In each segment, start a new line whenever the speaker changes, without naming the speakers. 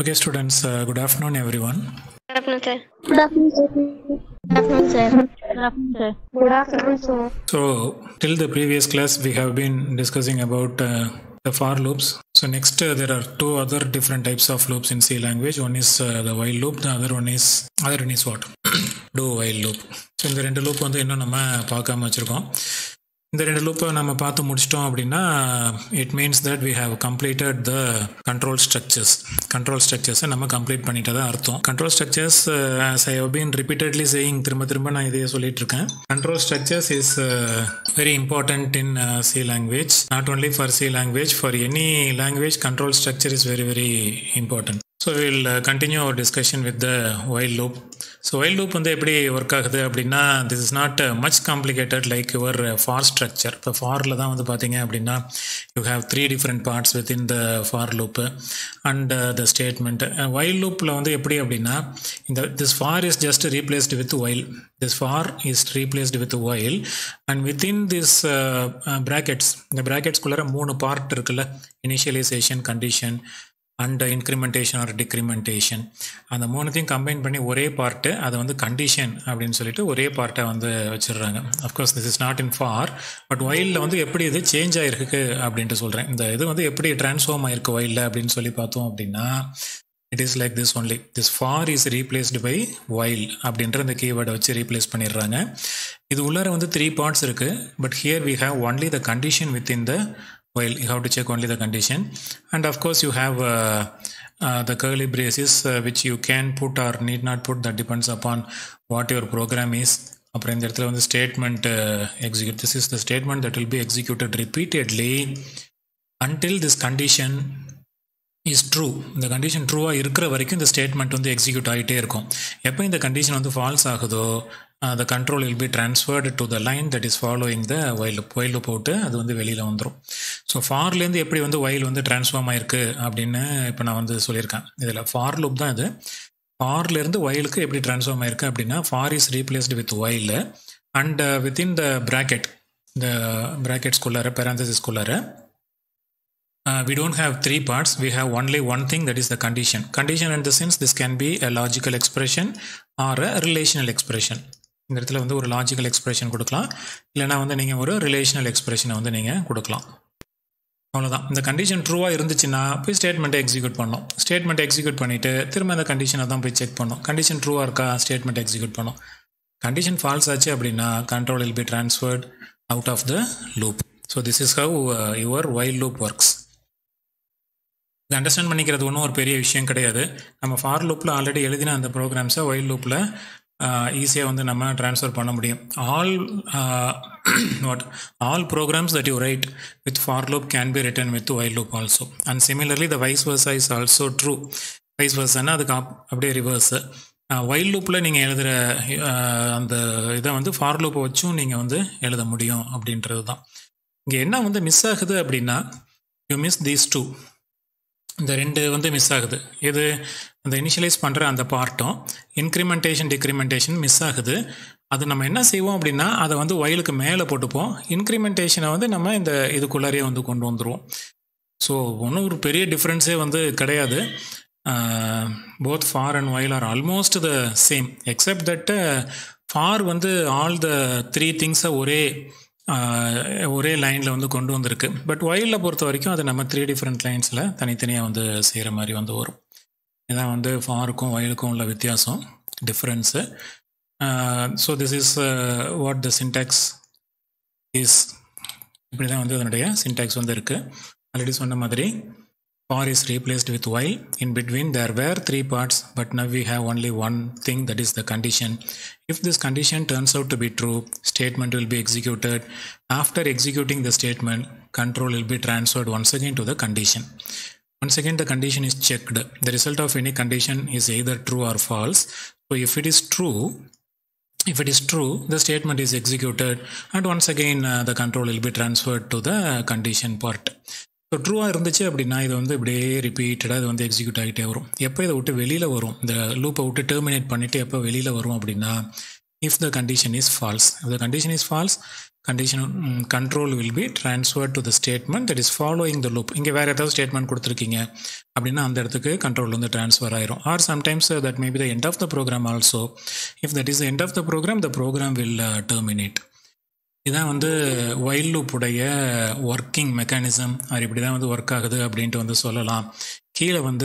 Okay, students, uh, good afternoon, everyone.
Good afternoon, sir.
Good afternoon, sir.
Good afternoon, sir.
Good afternoon, sir.
Good afternoon, sir.
So, till the previous class, we have been discussing about uh, the for loops. So, next, uh, there are two other different types of loops in C language. One is uh, the while loop, the other one is other one is what? do while loop. So இந்த ரெண்டு loop வந்து இன்னும் நம்ம பார்க்காம வச்சுருக்கோம் இந்த ரெண்டு லூப்பை நம்ம பார்த்து முடிச்சிட்டோம் அப்படின்னா it means that we have completed the control structures control ஸ்ட்ரக்சர்ஸை நம்ம கம்ப்ளீட் பண்ணிட்டதா அர்த்தம் control structures I have been repeatedly saying திரும்ப திரும்ப நான் இதையே சொல்லிட்டு இருக்கேன் control structures is very important in C language not only for C language for any language control structure is very very important so will continue our discussion with the while loop so while loop வந்து எப்படி work ஆகுது அப்படின்னா this is not much complicated like your for structure இப்போ ஃபாரில் தான் வந்து பார்த்தீங்க அப்படின்னா you have three different parts within the for loop and the statement while லூப்பில் வந்து எப்படி அப்படின்னா இந்த this for is just replaced with while this for is replaced with while and within this brackets இந்த ப்ராக்கெட்ஸ்குள்ளார மூணு part இருக்குல்ல initialization condition and incrementation or decrementation அந்த மூணுத்தையும் கம்பைன் பண்ணி ஒரே பார்ட்டு அதை வந்து கண்டிஷன் அப்படின்னு சொல்லிட்டு ஒரே பார்ட்டை வந்து வச்சிடுறாங்க of course this is not in for but ஒயிலில் வந்து எப்படி இது சேஞ்ச் ஆகிருக்கு அப்படின்ட்டு சொல்கிறேன் இந்த இது வந்து எப்படி டிரான்ஸ்ஃபார்ம் ஆயிருக்கு ஒயிலில் அப்படின்னு சொல்லி பார்த்தோம் அப்படின்னா it is like this only this for is replaced by while அப்படின்ற இந்த கீவேர்டை வச்சு ரீப்ளேஸ் பண்ணிடுறாங்க இது உள்ளார வந்து த்ரீ பார்ட்ஸ் இருக்குது but here we have only the condition within the while you have to check only the condition and of course you have uh, uh, the curly braces uh, which you can put or need not put that depends upon what your program is அப்புறம் இந்த இடத்துல வந்து statement execute this is the statement that will be executed repeatedly until this condition is true இந்த condition ட்ரூவாக இருக்கிற வரைக்கும் இந்த statement வந்து எக்ஸிக்யூட் ஆகிட்டே இருக்கும் எப்போ இந்த கண்டிஷன் வந்து ஃபால்ஸ் ஆகுதோ the control will be transferred to the line that is following the while while போட்டு அது வந்து வெளியில் வந்துடும் ஸோ ஃபார்லேருந்து எப்படி வந்து வைல் வந்து ட்ரான்ஸ்ஃபார்ம் ஆயிருக்கு அப்படின்னு இப்போ நான் வந்து சொல்லியிருக்கேன் இதில் ஃபார் லூப் தான் இது ஃபார்லேருந்து வயலுக்கு எப்படி ட்ரான்ஸ்ஃபார்ம் ஆயிருக்கு அப்படின்னா for is replaced with while and within the bracket இந்த ப்ராக்கெட்ஸ்குள்ளார பேராந்தசிஸ்குள்ளார uh, we don't have three parts we have only one thing that is the condition condition in the sense this can be a logical expression or a relational expression இந்த இடத்துல வந்து ஒரு logical expression கொடுக்கலாம் இல்லைனா வந்து நீங்கள் ஒரு relational எக்ஸ்பிரஷனை வந்து நீங்கள் கொடுக்கலாம் அவ்வளோதான் இந்த கண்டிஷன் ட்ரூவாக இருந்துச்சுன்னா போய் ஸ்டேட்மெண்ட்டை எக்ஸிக்யூட் பண்ணோம் ஸ்டேட்மெண்ட் எக்ஸிக்யூட் பண்ணிவிட்டு திரும்ப அந்த கண்டிஷனை தான் போய் செக் பண்ணோம் கண்டிஷன் ட்ரூவாக இருக்கா ஸ்டேட்மெண்ட் எக்ஸிக்யூட் பண்ணோம் கண்டிஷன் ஃபால்ஸ் ஆச்சு அப்படின்னா control will be transferred out of the loop so this is how your while loop works இது அண்டர்ஸ்டாண்ட் பண்ணிக்கிறது ஒன்றும் ஒரு பெரிய விஷயம் கிடையாது நம்ம ஃபார் லூப்பில் ஆல்ரெடி எழுதின அந்த ப்ரோக்ராம்ஸை ஒயில் லூப்பில் ஈஸியாக வந்து நம்ம ட்ரான்ஸ்ஃபர் பண்ண முடியும் all what all programs that you write with for loop can be written with while loop also and similarly the vice versa is also true vice வர்ஸானா அதுக்கு அப்படியே ரிவர்ஸு வைல் லூப்பில் நீங்கள் எழுதுகிற அந்த இதை வந்து ஃபார் லூப்பை வச்சும் நீங்கள் வந்து எழுத முடியும் அப்படின்றது தான் இங்கே என்ன வந்து மிஸ் ஆகுது அப்படின்னா யூ மிஸ் தீஸ் டூ இந்த ரெண்டு வந்து மிஸ் ஆகுது இது அந்த இனிஷியலைஸ் பண்ணுற அந்த பார்ட்டும் இன்க்ரிமெண்டேஷன் டிக்ரிமெண்டேஷன் மிஸ் ஆகுது அது நம்ம என்ன செய்வோம் அப்படின்னா அதை வந்து வயலுக்கு மேலே போட்டுப்போம் இன்க்ரிமெண்டேஷனை வந்து நம்ம இந்த இதுக்குள்ளாரையே வந்து கொண்டு வந்துடுவோம் ஸோ ஒன்றும் ஒரு பெரிய டிஃப்ரென்ஸே வந்து கிடையாது both for and while are almost the same except that for வந்து ஆல் த த்ரீ திங்ஸை ஒரே ஒரே லைனில் வந்து கொண்டு வந்திருக்கு பட் ஒயிலில் பொறுத்த வரைக்கும் அது நம்ம த்ரீ டிஃப்ரெண்ட் லைன்ஸில் தனித்தனியாக வந்து செய்கிற மாதிரி வந்து வரும் இதான் வந்து ஃபாருக்கும் ஒயிலுக்கும் உள்ள வித்தியாசம் difference so this is what the syntax is இப்படி தான் வந்து அதனுடைய சின்டாக்ஸ் வந்து இருக்குது ஆல்ரெடி சொன்ன மாதிரி for is replaced with while in between there were three parts but now we have only one thing that is the condition if this condition turns out to be true statement will be executed after executing the statement control will be transferred once again to the condition once again the condition is checked the result of any condition is either true or false so if it is true if it is true the statement is executed and once again uh, the control will be transferred to the condition part so ட்ரூவாக இருந்துச்சு அப்படின்னா இது வந்து இப்படியே ரிப்பீட்டடாக இது வந்து execute ஆகிட்டே வரும் எப்போ இதை விட்டு வெளியில் வரும் இந்த லூப்பை விட்டு டெர்மினேட் பண்ணிவிட்டு எப்போ வெளியில் வரும் அப்படின்னா if the condition is false if the condition is false condition control will be transfer to the statement that is following the loop இங்கே வேறு ஏதாவது ஸ்டேட்மெண்ட் கொடுத்துருக்கீங்க அப்படின்னா அந்த இடத்துக்கு கண்ட்ரோல் வந்து ட்ரான்ஸ்ஃபர் ஆயிரும் or sometimes that may be the end of the program also if that is end of the program the program will terminate இதான் வந்து வைல் லூப்புடைய ஒர்க்கிங் மெக்கானிசம் அது இப்படி தான் வந்து ஒர்க் ஆகுது அப்படின்ட்டு வந்து சொல்லலாம் கீழே வந்து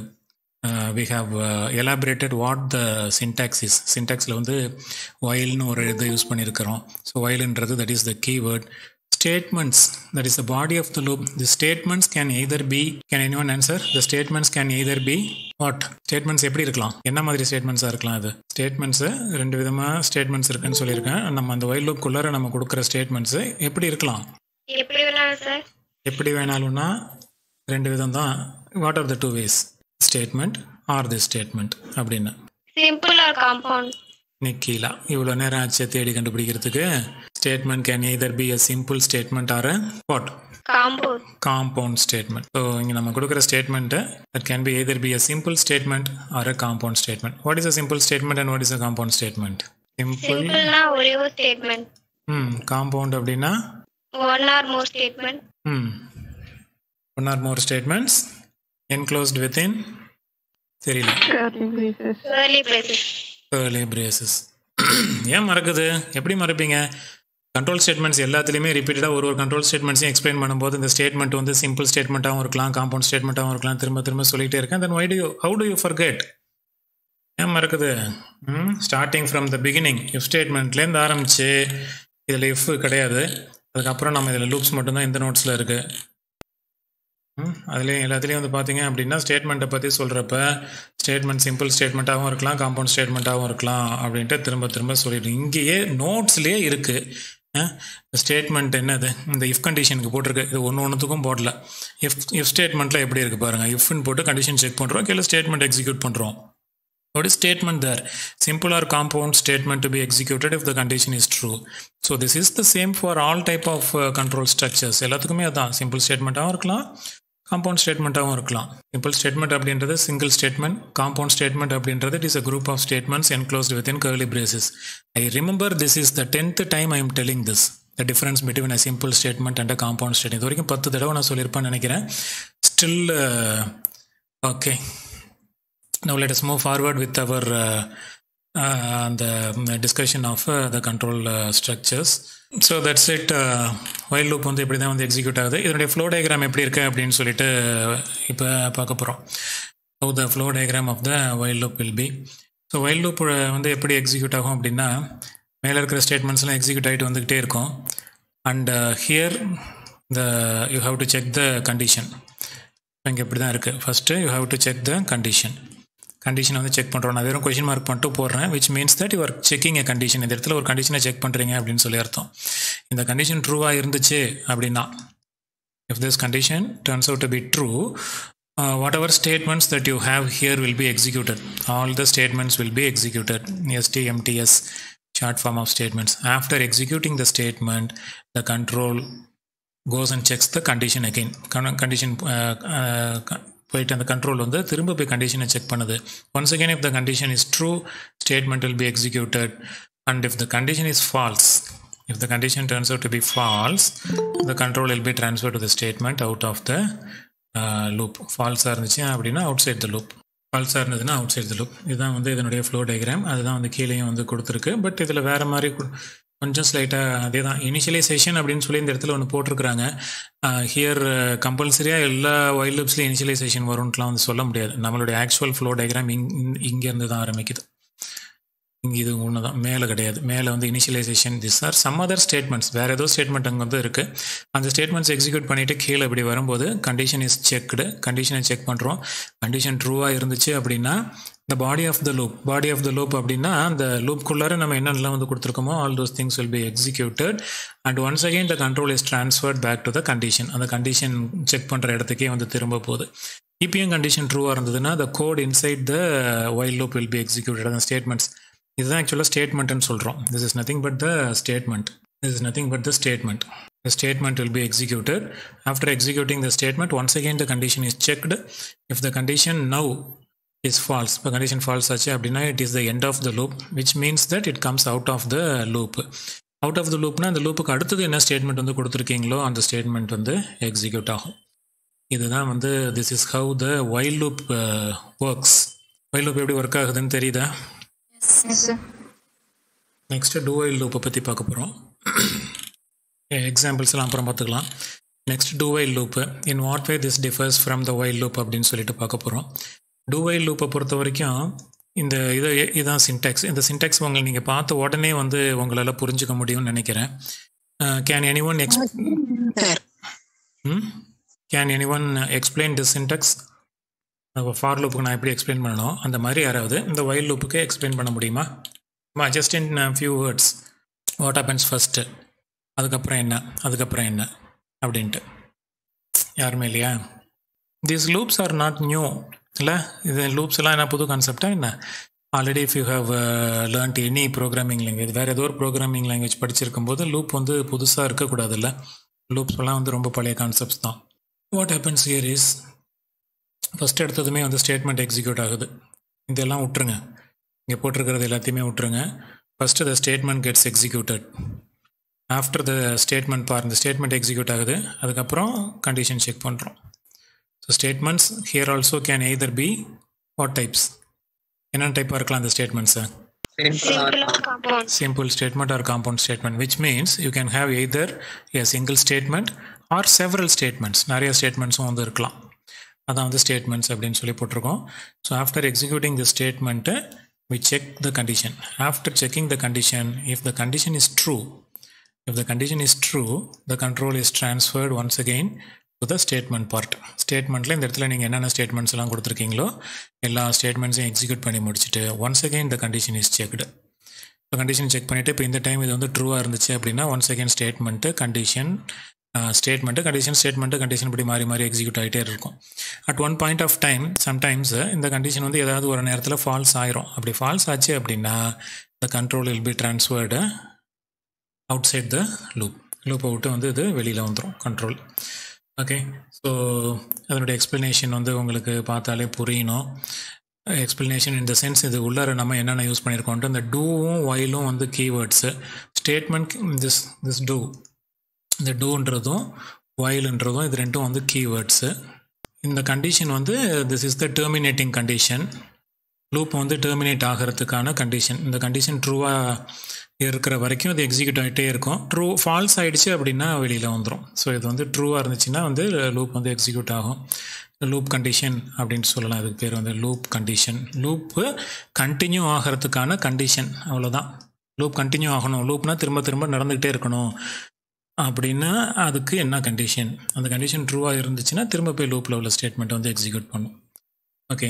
we have elaborated what the syntax is சின்டாக்ஸில் வந்து ஒயில்னு ஒரு இது யூஸ் பண்ணியிருக்கிறோம் ஸோ ஒயில்ன்றது that is the keyword statements that is the body of the loop the statements can either be can any one answer the statements can either be what statements எப்படி இருக்கலாம் என்ன மாதிரி ஸ்டேட்மெண்ட்ஸாக இருக்கலாம் அது ஸ்டேட்மெண்ட்ஸு ரெண்டு விதமாக ஸ்டேட்மெண்ட்ஸ் இருக்குன்னு சொல்லியிருக்கேன் நம்ம அந்த ஒயில் லூப்குள்ளார நம்ம கொடுக்குற ஸ்டேட்மெண்ட்ஸு எப்படி இருக்கலாம்
எப்படி வேணாலும் சார்
எப்படி வேணாலும்னா ரெண்டு விதம் தான் what are the two ways statement or the statement அப்படின்னு
சிம்பிள் ஆர் காம்பவுண்ட்
நிக்கீலா இவ்வளோ நேரம் ஆச்சு தேடி கண்டுபிடிக்கிறதுக்கு statement can either be a simple statement or what
compound
compound statement so இங்கே நம்ம கொடுக்குற statement that can be either be a simple statement or a compound statement what is a simple statement and what is a compound statement simple
சிம்பிள்னா ஒரே ஒரு statement
ம் compound அப்படின்னா
one or more statement
Hmm. One or more statements enclosed within தெரியல
early braces
early braces ஏன் மறக்குது எப்படி மறப்பீங்க control statements எல்லாத்துலேயுமே ரிப்பீட்டடாக ஒரு ஒரு கண்ட்ரோல் ஸ்டேட்மெண்ட்ஸையும் எக்ஸ்பிளைன் பண்ணும்போது இந்த ஸ்டேட்மெண்ட் வந்து சிம்பிள் ஸ்டேட்மெண்ட்டாகவும் இருக்கலாம் காம்பவுண்ட் ஸ்டேட்மெண்ட்டாகவும் இருக்கலாம் திரும்ப திரும்ப சொல்லிகிட்டே இருக்கேன் then why do you how to you forget ஏன் மறக்குது starting from the beginning if ஸ்டேட்மெண்ட்லேருந்து ஆரம்பிச்சு இதில் இஃப் கிடையாது அதுக்கப்புறம் நம்ம இதில் லூப்ஸ் மட்டும்தான் இந்த நோட்ஸில் இருக்குது அதுலேயும் எல்லாத்துலேயும் வந்து பார்த்தீங்க அப்படின்னா ஸ்டேட்மெண்ட்டை பற்றி சொல்கிறப்ப ஸ்டேட்மெண்ட் சிம்பிள் ஸ்டேட்மெண்ட்டாகவும் இருக்கலாம் காம்பவுண்ட் ஸ்டேட்மெண்ட்டாகவும் இருக்கலாம் அப்படின்ட்டு திரும்ப திரும்ப சொல்லிட்டு இங்கேயே நோட்ஸ்லேயே இருக்குது ஸ்டேட்மெண்ட் என்னது இந்த இஃப் கண்டிஷனுக்கு போட்டிருக்கு இது ஒன்று ஒன்றுத்துக்கும் போடல இஃப் இஃப் ஸ்டேட்மெண்ட்டில் எப்படி இருக்குது பாருங்கள் இஃப்னு போட்டு கண்டிஷன் செக் பண்ணுறோம் கீழே ஸ்டேட்மெண்ட் எக்ஸிக்யூட் பண்ணுறோம் What is statement there? Simple or compound statement to be executed if the condition is true. So this is the same for all type of uh, control structures. எல்லாத்துக்குமே அதான் simple ஸ்டேட்மெண்ட்டாகவும் இருக்கலாம் compound ஸ்டேட்மெண்ட்டாகவும் இருக்கலாம் simple statement அப்படின்றது single statement compound statement அப்படின்றது it is a group of statements enclosed with in curly braces I remember this is the tenth time I am telling this the difference between a simple statement and a compound statement இது வரைக்கும் பத்து தடவை நான் சொல்லியிருப்பேன்னு நினைக்கிறேன் still okay now let us move forward with our uh, uh, the discussion of uh, the control uh, structures so that's it while loop வந்து இப்படி தான் வந்து எக்ஸிக்யூட் ஆகுது இதனுடைய ஃப்ளோ டயக்ராம் எப்படி இருக்குது அப்படின்னு சொல்லிட்டு இப்போ பார்க்க போகிறோம் so the flow diagram of the while loop will be so while loop வந்து எப்படி எக்ஸிக்யூட் ஆகும் அப்படின்னா மேலே இருக்கிற ஸ்டேட்மெண்ட்ஸ்லாம் எக்ஸிக்யூட் ஆகிட்டு வந்துக்கிட்டே இருக்கும் and here the you have to check the condition இங்கே இப்படி தான் இருக்குது first you have to check the condition கண்டிஷனை வந்து செக் பண்ணுறோம் நான் வெறும் கொஷின் மார்க் பண்ணிட்டு போடுறேன் which means that your checking a condition இந்த இடத்துல ஒரு கண்டிஷனை செக் பண்ணுறீங்க அப்படின்னு சொல்லி அர்த்தம் இந்த கண்டிஷன் ட்ரூவாக இருந்துச்சு அப்படின்னா if this condition turns out to be true whatever statements that you have here will be executed all the statements will be executed STMTS short form of statements after executing the statement the control goes and checks the condition again condition uh, uh, போயிட்டு அந்த control வந்து திரும்ப போய் கண்டிஷனை check பண்ணுது once again if the condition is true statement will be executed and if the condition is false if the condition turns out to be false the control will be transfer to the statement out of the loop ஃபால்ஸாக இருந்துச்சு அப்படின்னா outside the loop ஃபால்ஸாக இருந்ததுன்னா outside the loop இதுதான் வந்து இதனுடைய flow diagram அதுதான் வந்து கீழேயும் வந்து கொடுத்துருக்கு பட் இதில் வேறு மாதிரி கொஞ்சம் ஸ்லைட்டாக அதே தான் இனிஷியலைசேஷன் அப்படின்னு சொல்லி இந்த இடத்துல ஒன்று போட்டிருக்கிறாங்க ஹியர் கம்பல்சரியாக எல்லா வைல்ட் லூப்ஸ்லையும் இனிஷியலைசேஷன் வரும்ன்ட்டுலாம் வந்து சொல்ல முடியாது நம்மளுடைய ஆக்சுவல் ஃப்ளோ டயக்ராம் இங் இங்கேருந்து தான் ஆரம்பிக்குது இங்கே இது ஒன்று தான் மேலே கிடையாது மேலே வந்து initialization this or some other statements வேறு ஏதோ ஸ்டேட்மெண்ட் அங்கே வந்து இருக்குது அந்த ஸ்டேட்மெண்ட்ஸ் எக்ஸிக்யூட் பண்ணிவிட்டு கீழே இப்படி வரும்போது கண்டிஷன் இஸ் செக்டு கண்டிஷனை செக் பண்ணுறோம் கண்டிஷன் ட்ரூவாக இருந்துச்சு அப்படின்னா இந்த body of the loop body of the loop அப்படின்னா அந்த லூப்குள்ளார நம்ம என்னென்னலாம் வந்து கொடுத்துருக்கோமோ all those things will be executed and once again the control is transferred back to the condition அந்த கண்டிஷன் செக் பண்ணுற இடத்துக்கே வந்து திரும்ப போகுது இபிஎம் கண்டிஷன் ட்ரூவாக இருந்ததுன்னா the code inside the while loop will be executed அந்த ஸ்டேட்மெண்ட்ஸ் இதுதான் ஆக்சுவலாக ஸ்டேட்மெண்ட்னு சொல்கிறோம் this is nothing but the statement this is nothing but the statement The statement will be executed. After executing the statement, once again the condition is checked. If the condition now is false, இப்போ condition false ஆச்சு அப்படின்னா it is the end of the loop, which means that it comes out of the loop. Out of the லூப்னா அந்த லூப்புக்கு அடுத்தது என்ன statement வந்து கொடுத்துருக்கீங்களோ அந்த ஸ்டேட்மெண்ட் வந்து எக்ஸிக்யூட் ஆகும் இதுதான் வந்து this is how the while loop works while loop எப்படி ஒர்க் ஆகுதுன்னு தெரியுதா நெக்ஸ்ட்டு டூ வைல் லூப்பை பற்றி பார்க்க போகிறோம் எக்ஸாம்பிள்ஸ்லாம் அப்புறம் பார்த்துக்கலாம் next do while loop in what way this differs from the while loop அப்படின்னு சொல்லிட்டு பார்க்க போகிறோம் டூ வைல் லூப்பை பொறுத்த வரைக்கும் இந்த இது இதுதான் சின்டாக்ஸ் இந்த சின்டாக்ஸ் உங்களை நீங்கள் பார்த்த உடனே வந்து உங்களால் புரிஞ்சுக்க முடியும்னு நினைக்கிறேன் can any one ex can any one explain the syntax for லூப்புக்கு நான் எப்படி எக்ஸ்பிளைன் பண்ணணும் அந்த மாதிரி யாராவது இந்த வைல் லூப்புக்கு எக்ஸ்பிளைன் பண்ண முடியுமா மா just in few words what happens first அதுக்கப்புறம் என்ன அதுக்கப்புறம் என்ன அப்படின்ட்டு யாருமே இல்லையா these loops are not new இல்லை இது லூப்ஸ் எல்லாம் என்ன புது கான்செப்டா என்ன already if you have learnt any programming language வேறு ஏதோ ஒரு ப்ரோக்ராமிங் லாங்குவேஜ் படிச்சிருக்கும் போது லூப் வந்து புதுசாக இருக்கக்கூடாதுல்ல லூப்ஸ் எல்லாம் வந்து ரொம்ப பழைய கான்செப்ட்ஸ் தான் what happens here is first எடுத்ததுமே வந்து ஸ்டேட்மெண்ட் எக்ஸிக்யூட் ஆகுது இதெல்லாம் விட்டுருங்க இங்கே போட்டிருக்கிறது எல்லாத்தையுமே விட்டுருங்க first the statement gets executed after the statement பார் இந்த ஸ்டேட்மெண்ட் எக்ஸிக்யூட் ஆகுது அதுக்கப்புறம் கண்டிஷன் செக் பண்ணுறோம் so statements here also can either be what types என்னென்ன டைப்பாக இருக்கலாம் அந்த ஸ்டேட்மெண்ட்ஸை
Simple or compound.
simple statement or compound statement which means you can have either a single statement or several statements நிறைய ஸ்டேட்மெண்ட்ஸும் வந்து இருக்கலாம் அதான் வந்து ஸ்டேட்மெண்ட்ஸ் அப்படின்னு சொல்லி போட்டிருக்கோம் so after executing the statement we check the condition after checking the condition if the condition is true if the condition is true the control is transferred once again to the statement part ஸ்டேட்மெண்ட்டில் இந்த இடத்துல நீங்கள் என்னென்ன statements எல்லாம் கொடுத்துருக்கீங்களோ எல்லா ஸ்டேட்மெண்ட்ஸையும் execute பண்ணி முடிச்சுட்டு once again the condition is checked இப்போ கண்டிஷன் செக் பண்ணிவிட்டு இப்போ இந்த டைம் இது வந்து ட்ரூவாக இருந்துச்சு அப்படின்னா one second statement condition statement condition statement condition இப்படி மாறி மாறி எக்ஸிக்யூட் ஆகிட்டே இருக்கும் at one point of time sometimes இந்த கண்டிஷன் வந்து ஏதாவது ஒரு நேரத்தில் ஃபால்ஸ் ஆயிரும் அப்படி ஃபால்ஸ் ஆச்சு அப்படின்னா the control will be transferred outside the loop லூப்பை விட்டு வந்து இது வெளியில் வந்துடும் கண்ட்ரோல் ஓகே ஸோ அதனுடைய எக்ஸ்ப்ளனேஷன் வந்து உங்களுக்கு பார்த்தாலே புரியணும் எக்ஸ்ப்ளனேஷன் இந்த சென்ஸ் இது உள்ளார நம்ம என்னென்ன யூஸ் பண்ணியிருக்கோன்ட்டு இந்த டூவும் ஒயிலும் வந்து keywords statement this this do இந்த டூன்றதும் ஒயிலுன்றதும் இது ரெண்டும் வந்து கீவேர்ட்ஸு இந்த கண்டிஷன் வந்து this is the terminating condition loop வந்து டெர்மினேட் ஆகிறதுக்கான கண்டிஷன் இந்த கண்டிஷன் ட்ரூவாக இருக்கிற வரைக்கும் அது எக்ஸிக்யூட் ஆகிட்டே இருக்கும் ட்ரூ ஃபால்ஸ் ஆகிடுச்சு அப்படின்னா வெளியில் வந்துடும் ஸோ இது வந்து ட்ரூவாக இருந்துச்சுன்னா வந்து லூப் வந்து எக்ஸிக்யூட் ஆகும் லூப் கண்டிஷன் அப்படின்னு சொல்லலாம் அதுக்கு பேர் வந்து லூப் கண்டிஷன் லூப்பு கண்டினியூ ஆகிறதுக்கான கண்டிஷன் அவ்வளோதான் லூப் கண்டினியூ ஆகணும் லூப்னா திரும்ப திரும்ப நடந்துக்கிட்டே இருக்கணும் அப்படின்னா அதுக்கு என்ன கண்டிஷன் அந்த கண்டிஷன் ட்ரூவாக இருந்துச்சுன்னா திரும்ப போய் லூப்பில் உள்ள ஸ்டேட்மெண்ட்டை வந்து எக்ஸிக்யூட் பண்ணும் okay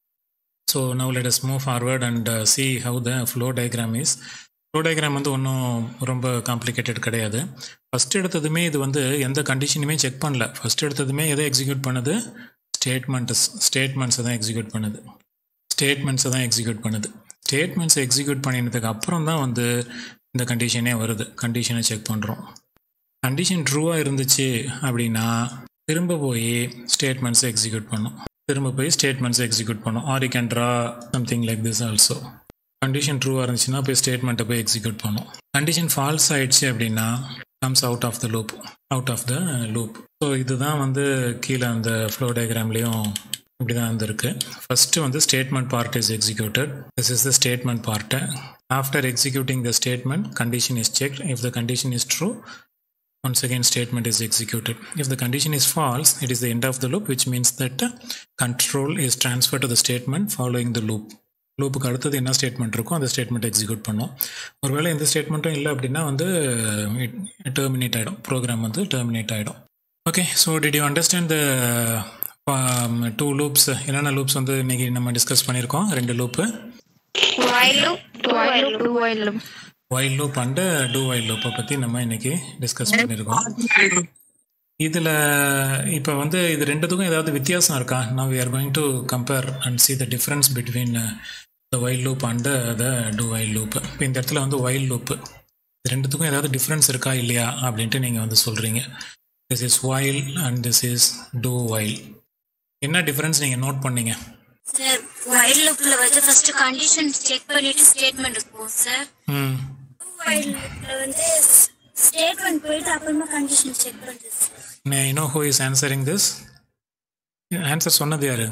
so now let us move forward and see how the flow diagram is flow diagram வந்து ஒன்றும் ரொம்ப காம்ப்ளிகேட்டட் கிடையாது ஃபஸ்ட் எடுத்ததுமே இது வந்து எந்த கண்டிஷனுமே செக் பண்ணல ஃபஸ்ட் எடுத்ததுமே எதை எக்ஸிக்யூட் பண்ணுது ஸ்டேட்மெண்ட்ஸ் ஸ்டேட்மெண்ட்ஸை தான் எக்ஸிக்யூட் பண்ணுது ஸ்டேட்மெண்ட்ஸை தான் எக்ஸிக்யூட் பண்ணுது ஸ்டேட்மெண்ட்ஸை எக்ஸிக்யூட் பண்ணினதுக்கு அப்புறம் தான் வந்து இந்த கண்டிஷனே வருது கண்டிஷனை செக் பண்ணுறோம் கண்டிஷன் ட்ரூவாக இருந்துச்சு அப்படின்னா திரும்ப போய் ஸ்டேட்மெண்ட்ஸை எக்ஸிக்யூட் பண்ணும் திரும்ப போய் ஸ்டேட்மெண்ட்ஸை எக்ஸிக்யூட் பண்ணும் or you can draw something like this also condition ட்ரூவாக இருந்துச்சுன்னா போய் ஸ்டேட்மெண்ட்டை போய் எக்ஸிக்யூட் பண்ணும் கண்டிஷன் ஃபால்ஸ் ஆயிடுச்சு அப்படின்னா comes out of the loop out of the loop so இதுதான் வந்து கீழே அந்த ஃப்ளோ டயக்ராம்லேயும் இப்படி தான் வந்திருக்கு ஃபஸ்ட்டு வந்து statement part is executed this is the statement part after executing the statement condition is check if the condition is true once again statement is executed if the condition is false it is the end of the loop which means that uh, control is transferred to the statement following the loop லூப்புக்கு அடுத்தது என்ன statement இருக்கோ அந்த statement execute பண்ணும் ஒருவேளை எந்த ஸ்டேட்மெண்ட்டும் இல்லை அப்படின்னா வந்து டெர்மினேட் ஆகிடும் ப்ரோக்ராம் வந்து டெர்மினேட் ஆகிடும் okay so did you understand the two loops என்னென்ன லூப்ஸ் வந்து இன்னைக்கு நம்ம டிஸ்கஸ் பண்ணியிருக்கோம் ரெண்டு loop
While loop, while loop.
while loop.
While loop and do while லூப்பை பற்றி நம்ம இன்னைக்கு டிஸ்கஸ் பண்ணியிருக்கோம் இதில் இப்போ வந்து இது ரெண்டுத்துக்கும் ஏதாவது வித்தியாசம் இருக்கா நான் we are going to compare and see the difference between the while loop and the do while loop இப்போ இந்த இடத்துல வந்து வைல் லூப்பு இது ரெண்டுத்துக்கும் ஏதாவது டிஃப்ரென்ஸ் இருக்கா இல்லையா அப்படின்ட்டு நீங்கள் வந்து சொல்கிறீங்க this is while and this is do while என்ன டிஃப்ரென்ஸ் நீங்கள் நோட் பண்ணீங்க
சார் வைல் லூப்ல வந்து ஃபர்ஸ்ட் கண்டிஷன் செக் பண்ணிட்டு ஸ்டேட்மெண்ட் இருக்கும் சார்
ம்
ஃபைல்ல வந்து ஸ்டேட்மெண்ட் போயிட்டு அப்புறமா கண்டிஷன் செக் பண்ணுறது sir
may know who is answering this answer சொன்னது யாரு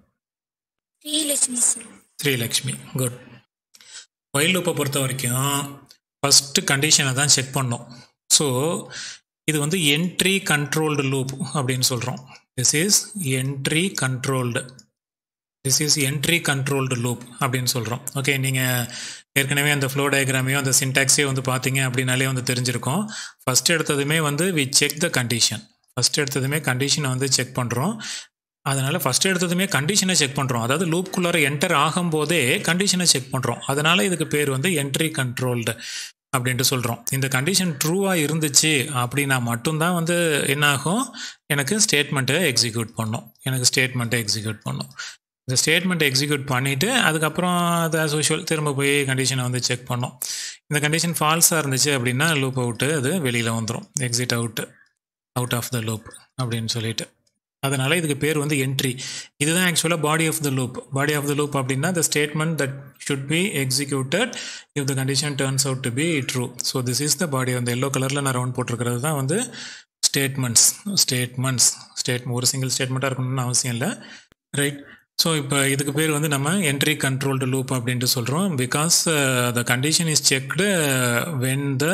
Srilakshmi sir
Srilakshmi good while லூப்பை பொறுத்த வரைக்கும் ஃபஸ்ட்டு கண்டிஷனை தான் செக் பண்ணோம் ஸோ இது வந்து என்ட்ரி கண்ட்ரோல்டு லூப் அப்படின்னு சொல்கிறோம் this is entry controlled this is entry controlled loop அப்படின்னு சொல்கிறோம் ஓகே நீங்கள் ஏற்கனவே அந்த ஃப்ளோ டயக்ராமையும் அந்த சின்டாக்ஸையும் வந்து பார்த்தீங்க அப்படின்னாலே வந்து தெரிஞ்சிருக்கும் ஃபஸ்ட் எடுத்ததுமே வந்து we check the condition first எடுத்ததுமே கண்டிஷனை வந்து செக் பண்ணுறோம் அதனால் ஃபஸ்ட் எடுத்ததுமே கண்டிஷனை செக் பண்ணுறோம் அதாவது லூப்குள்ளார என்டர் ஆகும்போதே கண்டிஷனை செக் பண்ணுறோம் அதனால் இதுக்கு பேர் வந்து என்ட்ரி கண்ட்ரோல்டு அப்படின்ட்டு சொல்கிறோம் இந்த கண்டிஷன் ட்ரூவாக இருந்துச்சு அப்படின்னா மட்டும்தான் வந்து என்ன ஆகும் எனக்கு ஸ்டேட்மெண்ட்டை எக்ஸிக்யூட் பண்ணும் எனக்கு ஸ்டேட்மெண்ட்டை எக்ஸிக்யூட் பண்ணும் இந்த ஸ்டேட்மெண்ட்டை எக்ஸிக்யூட் பண்ணிவிட்டு அதுக்கப்புறம் அது as usual திரும்ப போய் கண்டிஷனை வந்து செக் பண்ணோம் இந்த கண்டிஷன் ஃபால்ஸாக இருந்துச்சு அப்படின்னா லூப் அவுட்டு அது வெளியில் வந்துடும் exit out out of the loop அப்படின்னு சொல்லிட்டு அதனால் இதுக்கு பேர் வந்து என்ட்ரி இதுதான் ஆக்சுவலாக body of the loop body of the loop அப்படின்னா the statement that should be executed if the condition turns out to be true so this is the body அந்த எல்லோ கலரில் நான் ரவுண்ட் போட்டிருக்கிறது தான் வந்து ஸ்டேட்மெண்ட்ஸ் ஸ்டேட்மெண்ட்ஸ் ஸ்டேட் ஒரு single ஸ்டேட்மெண்ட்டாக இருக்கணும்னு அவசியம் இல்லை ரைட் ஸோ இப்போ இதுக்கு பேர் வந்து நம்ம என்ட்ரி கண்ட்ரோல்டு லூப் அப்படின்ட்டு சொல்கிறோம் because the condition is checked when the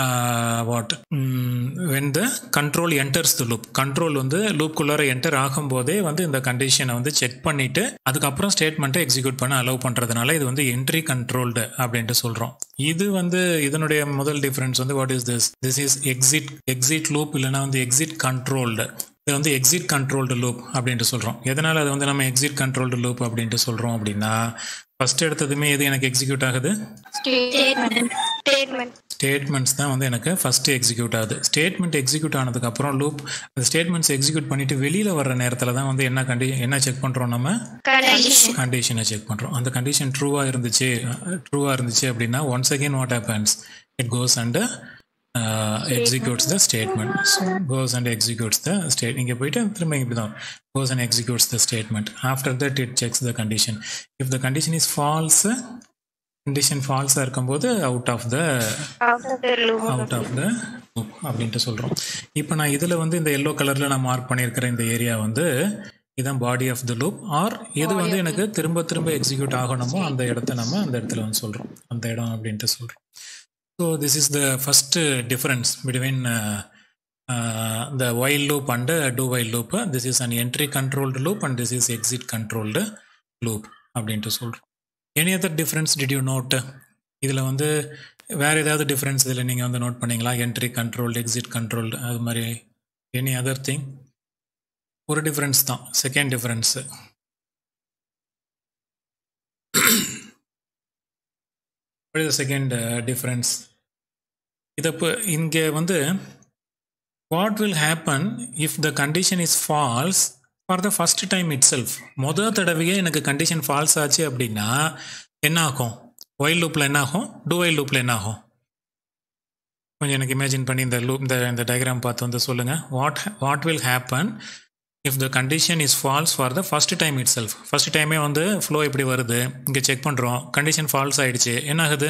what when the control enters the loop control வந்து லூப்குள்ளார என்டர் ஆகும்போதே வந்து இந்த கண்டிஷனை வந்து செக் பண்ணிவிட்டு அதுக்கப்புறம் ஸ்டேட்மெண்ட்டை எக்ஸிக்யூட் பண்ண அலோவ் பண்ணுறதுனால இது வந்து என்ட்ரி கண்ட்ரோல்டு அப்படின்ட்டு சொல்கிறோம் இது வந்து இதனுடைய முதல் டிஃப்ரென்ஸ் வந்து what is this this is exit exit loop இல்லைனா வந்து எக்ஸிட் கண்ட்ரோல்டு இது வந்து எக்ஸிட் கண்ட்ரோல்டு லூப் அப்படின்ட்டு சொல்கிறோம் எதனால் அது வந்து நம்ம எக்ஸிட் கண்ட்ரோல்டு லூப் அப்படின்ட்டு சொல்கிறோம் அப்படின்னா ஃபஸ்ட் எடுத்ததுமே எது எனக்கு எக்ஸிக்யூட் ஆகுது
ஸ்டேட்மெண்ட்
ஸ்டேட்மெண்ட்ஸ் தான் வந்து எனக்கு ஃபஸ்ட்டு எக்ஸிக்யூட் ஆகுது ஸ்டேட்மெண்ட் எக்ஸிக்யூட் ஆனதுக்கப்புறம் லூப் அந்த ஸ்டேட்மெண்ட்ஸ் எக்ஸிக்யூட் பண்ணிவிட்டு வெளியில் வர்ற நேரத்தில் தான் வந்து என்ன கண்டி என்ன செக் பண்ணுறோம் நம்ம
கண்டிஷன்
கண்டிஷனை செக் பண்ணுறோம் அந்த கண்டிஷன் ட்ரூவாக இருந்துச்சு ட்ரூவாக இருந்துச்சு அப்படின்னா once again what happens it goes and executes the statement goes and executes the state இங்கே போயிட்டு திரும்ப இப்படி தான் goes and executes the statement after that it checks the condition if the condition is false condition ஃபால்ஸாக இருக்கும்போது out of the
out of the loop
out of the loop அப்படின்ட்டு சொல்கிறோம் இப்போ நான் இதில் வந்து இந்த எல்லோ கலரில் நான் மார்க் பண்ணியிருக்கிற இந்த ஏரியா வந்து இதான் body of the loop or எது வந்து எனக்கு திரும்ப திரும்ப எக்ஸிக்யூட் ஆகணுமோ அந்த இடத்த நம்ம அந்த இடத்துல வந்து சொல்கிறோம் அந்த இடம் அப்படின்ட்டு சொல்கிறோம் so this is the first difference between the while loop and do while loop this is an entry controlled loop and this is exit controlled loop அப்படின்ட்டு சொல்கிறோம் any other difference did you note இதில் வந்து வேறு ஏதாவது difference இதில் நீங்கள் வந்து note பண்ணீங்களா என்ட்ரி கண்ட்ரோல் எக்ஸிட் கண்ட்ரோல் அது மாதிரி எனி அதர் திங் ஒரு டிஃப்ரென்ஸ் தான் செகண்ட் டிஃப்ரென்ஸு செகண்ட் டிஃப்ரென்ஸ் இதை இப்போ இங்கே வந்து what will happen if the condition is false for the first time itself மொதல் தடவையே எனக்கு கண்டிஷன் ஃபால்ஸ் ஆச்சு அப்படின்னா என்ன ஆகும் ஒயில் லூப்பில் என்ன ஆகும் டூ ஒயில் லூப்பில் என்ன ஆகும் கொஞ்சம் எனக்கு இமேஜின் பண்ணி இந்த லூப் இந்த இந்த டயக்ராம் பார்த்து வந்து சொல்லுங்கள் what what will happen if the condition is false for the first time itself first டைமே வந்து ஃப்ளோ இப்படி வருது இங்கே செக் பண்ணுறோம் கண்டிஷன் ஃபால்ஸ் ஆயிடுச்சு என்ன ஆகுது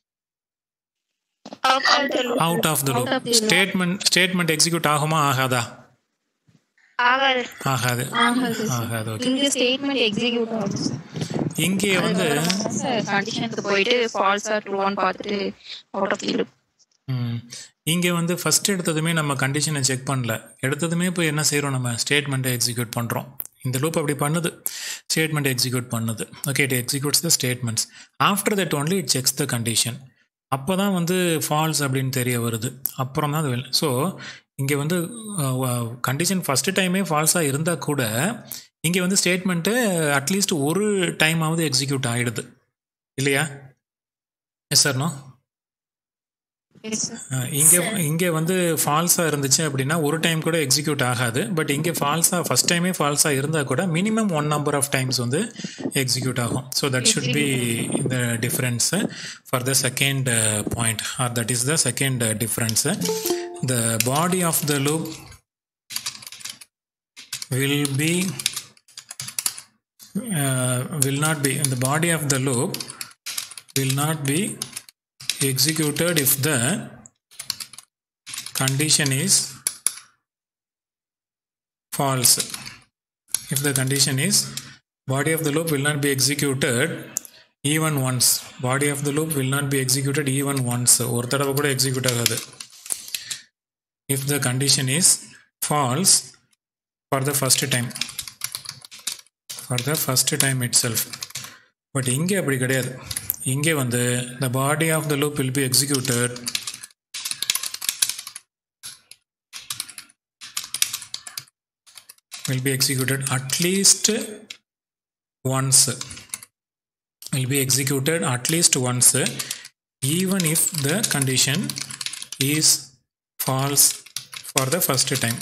out of the loop
out of the loop statement statement execute ஆகுமா ஆகாதா
ஆகாது
ஆகாது ஆகாது ஓகே
இங்க ஸ்டேட்மெண்ட் எக்ஸிக்யூட் ஆகும்
இங்கே வந்து
கண்டிஷனுக்கு போயிட்டு ஃபால்ஸா ட்ரூவான்னு பார்த்துட்டு அவுட் ஆஃப் லூப்
இங்கே வந்து ஃபஸ்ட் எடுத்ததுமே நம்ம கண்டிஷனை செக் பண்ணல எடுத்ததுமே போய் என்ன செய்கிறோம் நம்ம ஸ்டேட்மெண்ட்டை எக்ஸிக்யூட் பண்ணுறோம் இந்த லூப் அப்படி பண்ணுது ஸ்டேட்மெண்ட் எக்ஸிக்யூட் பண்ணுது okay it executes the statements after that only it checks the condition அப்போ தான் வந்து ஃபால்ஸ் அப்படின்னு தெரிய வருது அப்புறம் தான் அது ஸோ இங்கே வந்து கண்டிஷன் ஃபஸ்ட்டு டைமே ஃபால்ஸாக இருந்தால் கூட இங்கே வந்து ஸ்டேட்மெண்ட்டு அட்லீஸ்ட் ஒரு டைமாவது எக்ஸிக்யூட் ஆகிடுது இல்லையா எஸ் சார் நோ இங்கே இங்கே வந்து ஃபால்ஸாக இருந்துச்சு அப்படின்னா ஒரு டைம் கூட எக்ஸிக்யூட் ஆகாது பட் இங்கே ஃபால்ஸாக ஃபஸ்ட் டைமே ஃபால்ஸாக இருந்தால் கூட minimum one number of times வந்து எக்ஸிக்யூட் ஆகும் so that should be the difference for the second point or that is the second difference the body of the loop will be uh, will not be the body of the loop will not be executed if the condition is false if the condition is body of the loop will not be executed even once body of the loop will not be executed even once ஒரு தடவை கூட execute ஆகாது if the condition is false for the first time for the first time itself but இங்கே அப்படி கிடையாது இங்கே வந்து the body of the loop will be executed will be executed at least once will be executed at least once even if the condition is false for the first time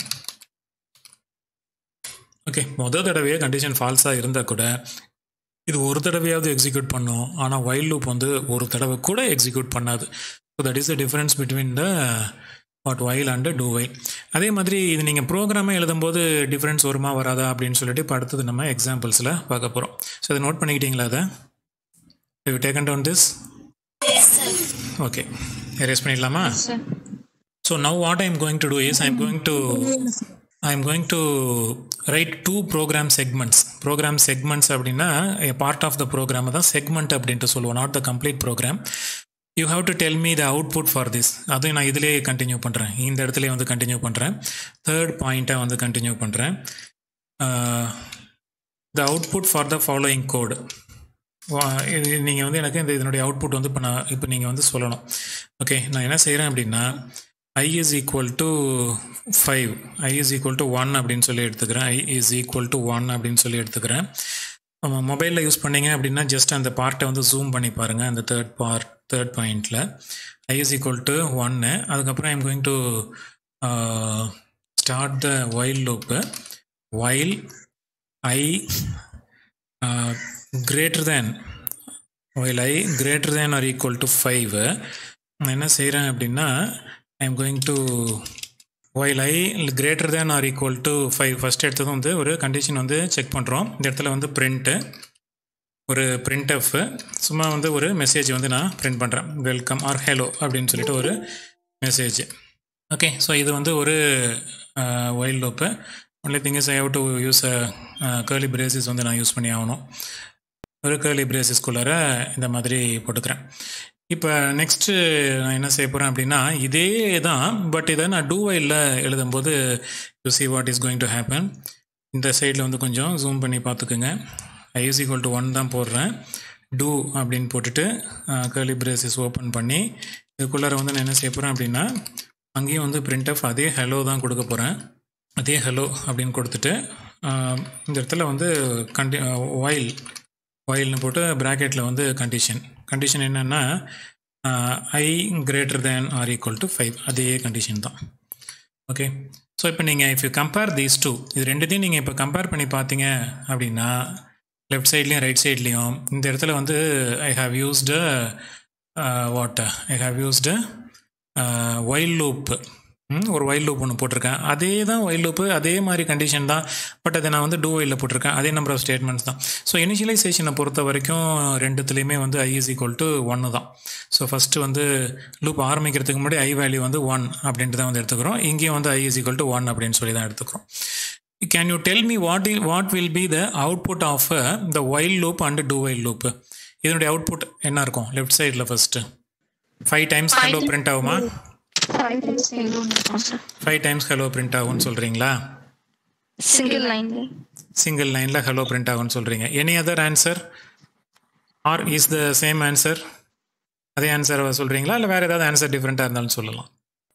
okay மொதல் தடவையே condition ஃபால்ஸாக இருந்தால் கூட இது ஒரு தடவையாவது execute பண்ணும் ஆனால் வைல் லூப் வந்து ஒரு தடவை கூட எக்ஸிக்யூட் பண்ணாது so that is the difference between the what while and do while அதே மாதிரி இது நீங்கள் ப்ரோக்ராமே எழுதும்போது டிஃப்ரென்ஸ் வருமா வராதா அப்படின்னு சொல்லிட்டு இப்போ அடுத்தது நம்ம எக்ஸாம்பிள்ஸில் பார்க்க போகிறோம் ஸோ அதை நோட் பண்ணிக்கிட்டீங்களா அதை you taken down this
yes sir
okay erase பண்ணிடலாமா
sir.
So now what I am going to do is I am going to I am going to write two program segments. Program segments அப்படின்னா a part of the program தான் segment அப்படின்ட்டு சொல்லுவோம் not the complete program. You have to tell me the output for this. அது நான் இதிலே continue பண்ணுறேன் இந்த இடத்துல வந்து கண்டினியூ பண்ணுறேன் தேர்ட் பாயிண்ட்டை வந்து கண்டினியூ பண்ணுறேன் the output for the following code. நீங்கள் வந்து எனக்கு இந்த இதனுடைய அவுட்புட் வந்து இப்போ நான் இப்போ நீங்கள் வந்து சொல்லணும் ஓகே நான் என்ன செய்கிறேன் அப்படின்னா i is equal to five i is equal to one அப்படின்னு சொல்லி எடுத்துக்கிறேன் i is equal to one அப்படின்னு சொல்லி எடுத்துக்கிறேன் மொபைலில் யூஸ் பண்ணீங்க அப்படின்னா ஜஸ்ட் அந்த பார்ட்டை வந்து ஜூம் பண்ணி பாருங்கள் அந்த தேர்ட் பார்ட் தேர்ட் பாயிண்டில் ஐ இஸ் ஈக்குவல் டு ஒன்று அதுக்கப்புறம் I'm going to start the while loop while i greater than while i greater than or equal to 5 நான் என்ன செய்கிறேன் அப்படின்னா I am going to while i greater than or equal to 5 ஃபஸ்ட் எடுத்தது வந்து ஒரு கண்டிஷன் வந்து செக் பண்ணுறோம் இந்த இடத்துல வந்து பிரிண்ட்டு ஒரு பிரிண்ட் எஃப் சும்மா வந்து ஒரு மெசேஜ் வந்து நான் பிரிண்ட் பண்ணுறேன் வெல்கம் ஆர் ஹலோ அப்படின்னு சொல்லிட்டு ஒரு மெசேஜ் ஓகே ஸோ இது வந்து ஒரு while loop only thing is I have to use curly braces வந்து நான் யூஸ் பண்ணி ஆகணும் ஒரு கேர்லி பிரேசிஸ்குள்ளார இந்த மாதிரி போட்டுக்கிறேன் இப்போ நெக்ஸ்ட்டு நான் என்ன செய்ய போகிறேன் அப்படின்னா இதே தான் பட் இதை நான் டூ வைலில் எழுதும்போது you see what is going to happen இந்த சைடில் வந்து கொஞ்சம் ஜூம் பண்ணி பார்த்துக்குங்க i is equal to one தான் போடுறேன் டூ அப்படின்னு போட்டுட்டு கேர்லி பிரேசிஸ் ஓப்பன் பண்ணி இதுக்குள்ளார வந்து நான் என்ன செய்ய போகிறேன் அப்படின்னா அங்கேயும் வந்து பிரிண்ட் ஆஃப் அதே ஹலோ தான் கொடுக்க போகிறேன் அதே ஹலோ அப்படின்னு கொடுத்துட்டு ஆஹ், இந்த இடத்துல வந்து கண்டி ஒயில் ஒயில்னு போட்டு ப்ராக்கெட்டில் வந்து கண்டிஷன் கண்டிஷன் என்னென்னா i greater than or equal to five அதே கண்டிஷன் தான் ஓகே ஸோ இப்போ நீங்கள் if you compare these two இது ரெண்டுத்தையும் நீங்கள் இப்போ கம்பேர் பண்ணி பார்த்தீங்க அப்படின்னா லெஃப்ட் சைட்லேயும் ரைட் சைட்லேயும் இந்த இடத்துல வந்து I have used what I have used while loop ஒரு ஒயில் லூப் ஒன்று போட்டிருக்கேன் அதே தான் ஒயில் லூப்பு அதே மாதிரி கண்டிஷன் தான் பட் அதை நான் வந்து டூ ஒயிலில் போட்டிருக்கேன் அதே நம்பர் ஆஃப் ஸ்டேட்மெண்ட்ஸ் தான் ஸோ இனிஷியலைசேஷனை பொறுத்த வரைக்கும் ரெண்டுத்துலேயுமே வந்து ஐ இஸ் ஈக்குவல் டு ஒன்று தான் ஸோ ஃபஸ்ட்டு வந்து லூப் ஆரம்பிக்கிறதுக்கு முன்னாடி ஐ வேல்யூ வந்து ஒன் அப்படின்ட்டு தான் வந்து எடுத்துக்கிறோம் இங்கேயும் வந்து i is equal to one அப்படின்னு சொல்லி தான் எடுத்துக்கிறோம் can you tell me what what will be the output of the while loop and do while loop இதனுடைய அவுட்புட் என்ன இருக்கும் லெஃப்ட் சைடில் first five times hello print ஆகுமா
Five times hello இருக்கும் sir.
Five times hello print ஆகும்னு சொல்கிறீங்களா
Single line ல.
Single லைனில் ஹலோ பிரிண்ட் ஆகும்னு சொல்கிறீங்க any other answer or is the same answer அதே ஆன்சர் சொல்கிறீங்களா இல்லை வேறு ஏதாவது ஆன்சர் டிஃப்ரெண்ட்டாக இருந்தாலும் சொல்லலாம்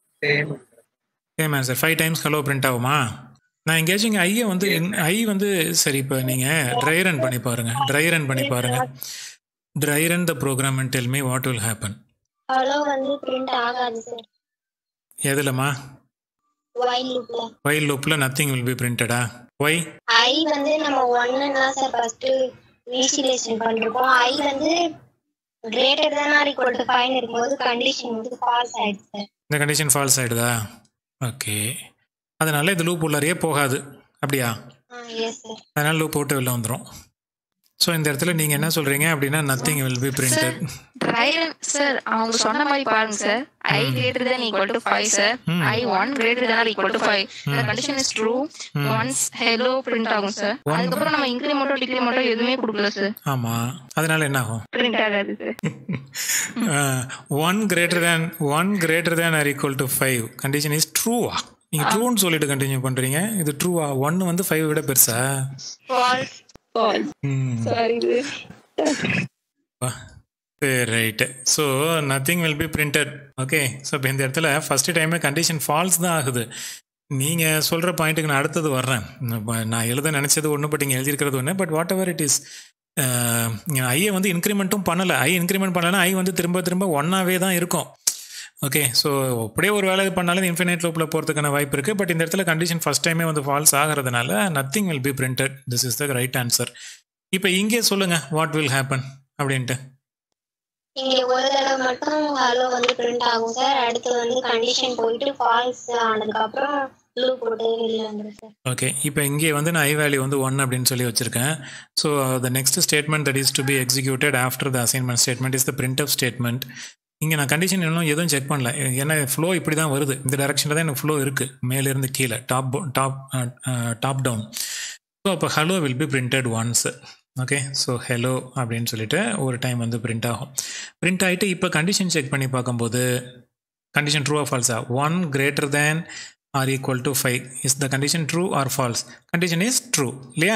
same answer five times hello print ஆகுமா நான் எங்கேயாச்சும் இங்கே ஐயை வந்து ஐ வந்து சரி இப்போ நீங்கள் ட்ரை ரன் பண்ணி பாருங்கள் ட்ரை ரன் பண்ணி பாருங்கள் dry run the program and tell me what will happen
hello வந்து பிரிண்ட் ஆகாது சார்
எதுலம்மா
வைல் லூப்ல
வைல் லூப்பில் நத்திங் வில் பி பிரிண்டடா ஒய்
ஐ வந்து நம்ம ஒன்னு தான் சார் ஃபர்ஸ்ட் இனிஷியலைசேஷன் பண்ணிருக்கோம் ஐ வந்து greater than or equal to five இருக்கும்போது கண்டிஷன் வந்து ஃபால்ஸ் ஆயிடுச்சு சார்
இந்த கண்டிஷன் ஃபால்ஸ் ஆகிடுதா ஓகே அதனால இது லூப் உள்ளாரையே போகாது அப்படியா
ஆ எஸ் சார்
அதனால லூப் போட்டு வெளில வந்துடும் ஸோ இந்த இடத்துல நீங்கள் என்ன சொல்கிறீங்க அப்படின்னா nothing will be printed
sir அவங்க சொன்ன மாதிரி பாருங்க sir i greater than equal to 5 sir i one greater than or equal to 5 இந்த condition is true once hello print ஆகும் சார் அதுக்கப்புறம் நம்ம இன்க்ரிமெண்டோ டிக்ரிமெண்டோ எதுவுமே கொடுக்கல சார்
ஆமாம் அதனால என்ன ஆகும்
பிரிண்ட் ஆகாது sir
one greater than one greater than or equal to five condition is ட்ரூவா நீங்கள் ட்ரூன்னு சொல்லிட்டு கண்டினியூ பண்ணுறீங்க இது ட்ரூவா ஒன்று வந்து ஃபைவ் விட பெருசா
ஃபால்ஸ் ஃபால்ஸ்
ம்
சாரி இது
right so nothing will be printed okay so இப்போ இந்த இடத்துல ஃபஸ்ட்டு டைமே கண்டிஷன் ஃபால்ஸ் தான் ஆகுது நீங்கள் சொல்கிற பாயிண்ட்டுக்கு நான் அடுத்தது வர்றேன் இப்ப நான் எழுத நினச்சது ஒன்று பட் இங்கே எழுதியிருக்கிறது ஒன்று but whatever it is ஐயை வந்து இன்க்ரிமெண்ட்டும் பண்ணலை ஐ இன்க்ரிமெண்ட் பண்ணலைன்னா ஐ வந்து திரும்ப திரும்ப ஒன்றாவே தான் இருக்கும் ஓகே ஸோ அப்படியே ஒரு வேலை இது பண்ணாலும் இன்ஃபினைட் லூப்பில் போகிறதுக்கான வாய்ப்பு இருக்குது பட் இந்த இடத்துல கண்டிஷன் ஃபஸ்ட் டைமே வந்து ஃபால்ஸ் ஆகிறதுனால nothing will be printed this is the right answer இப்போ இங்கே சொல்லுங்கள் வாட் வில் ஹேப்பன் அப்படின்ட்டு
இங்க ஒரு தடவை மட்டும் ஹலோ வந்து பிரிண்ட் ஆகும் சார் அடுத்து வந்து கண்டிஷன் போயிட்டு ஃபால்ஸ் ஆனதுக்கு அப்புறம் லூப் போட்டு வெளியில வந்துடும் சார்
ஓகே இப்போ இங்கே வந்து நான் ஐ வேல்யூ வந்து ஒன் அப்படின்னு சொல்லி வச்சுருக்கேன் so the next statement that is to be executed after the assignment statement is the print of statement இங்கே நான் கண்டிஷன் இன்னும் எதுவும் செக் பண்ணல ஏன்னா ஃப்ளோ இப்படி தான் வருது இந்த டேரக்ஷனில் தான் எனக்கு ஃப்ளோ இருக்குது மேலேருந்து கீழே top top top down so அப்போ hello will be printed once okay so hello அப்படின்னு சொல்லிட்டு ஒரு டைம் வந்து பிரிண்ட் ஆகும் பிரிண்ட் ஆகிட்டு இப்போ கண்டிஷன் செக் பண்ணி பார்க்கும்போது கண்டிஷன் ட்ரூ ஆர் ஃபால்ஸா one greater than or equal to five is the condition true or false condition is true இல்லையா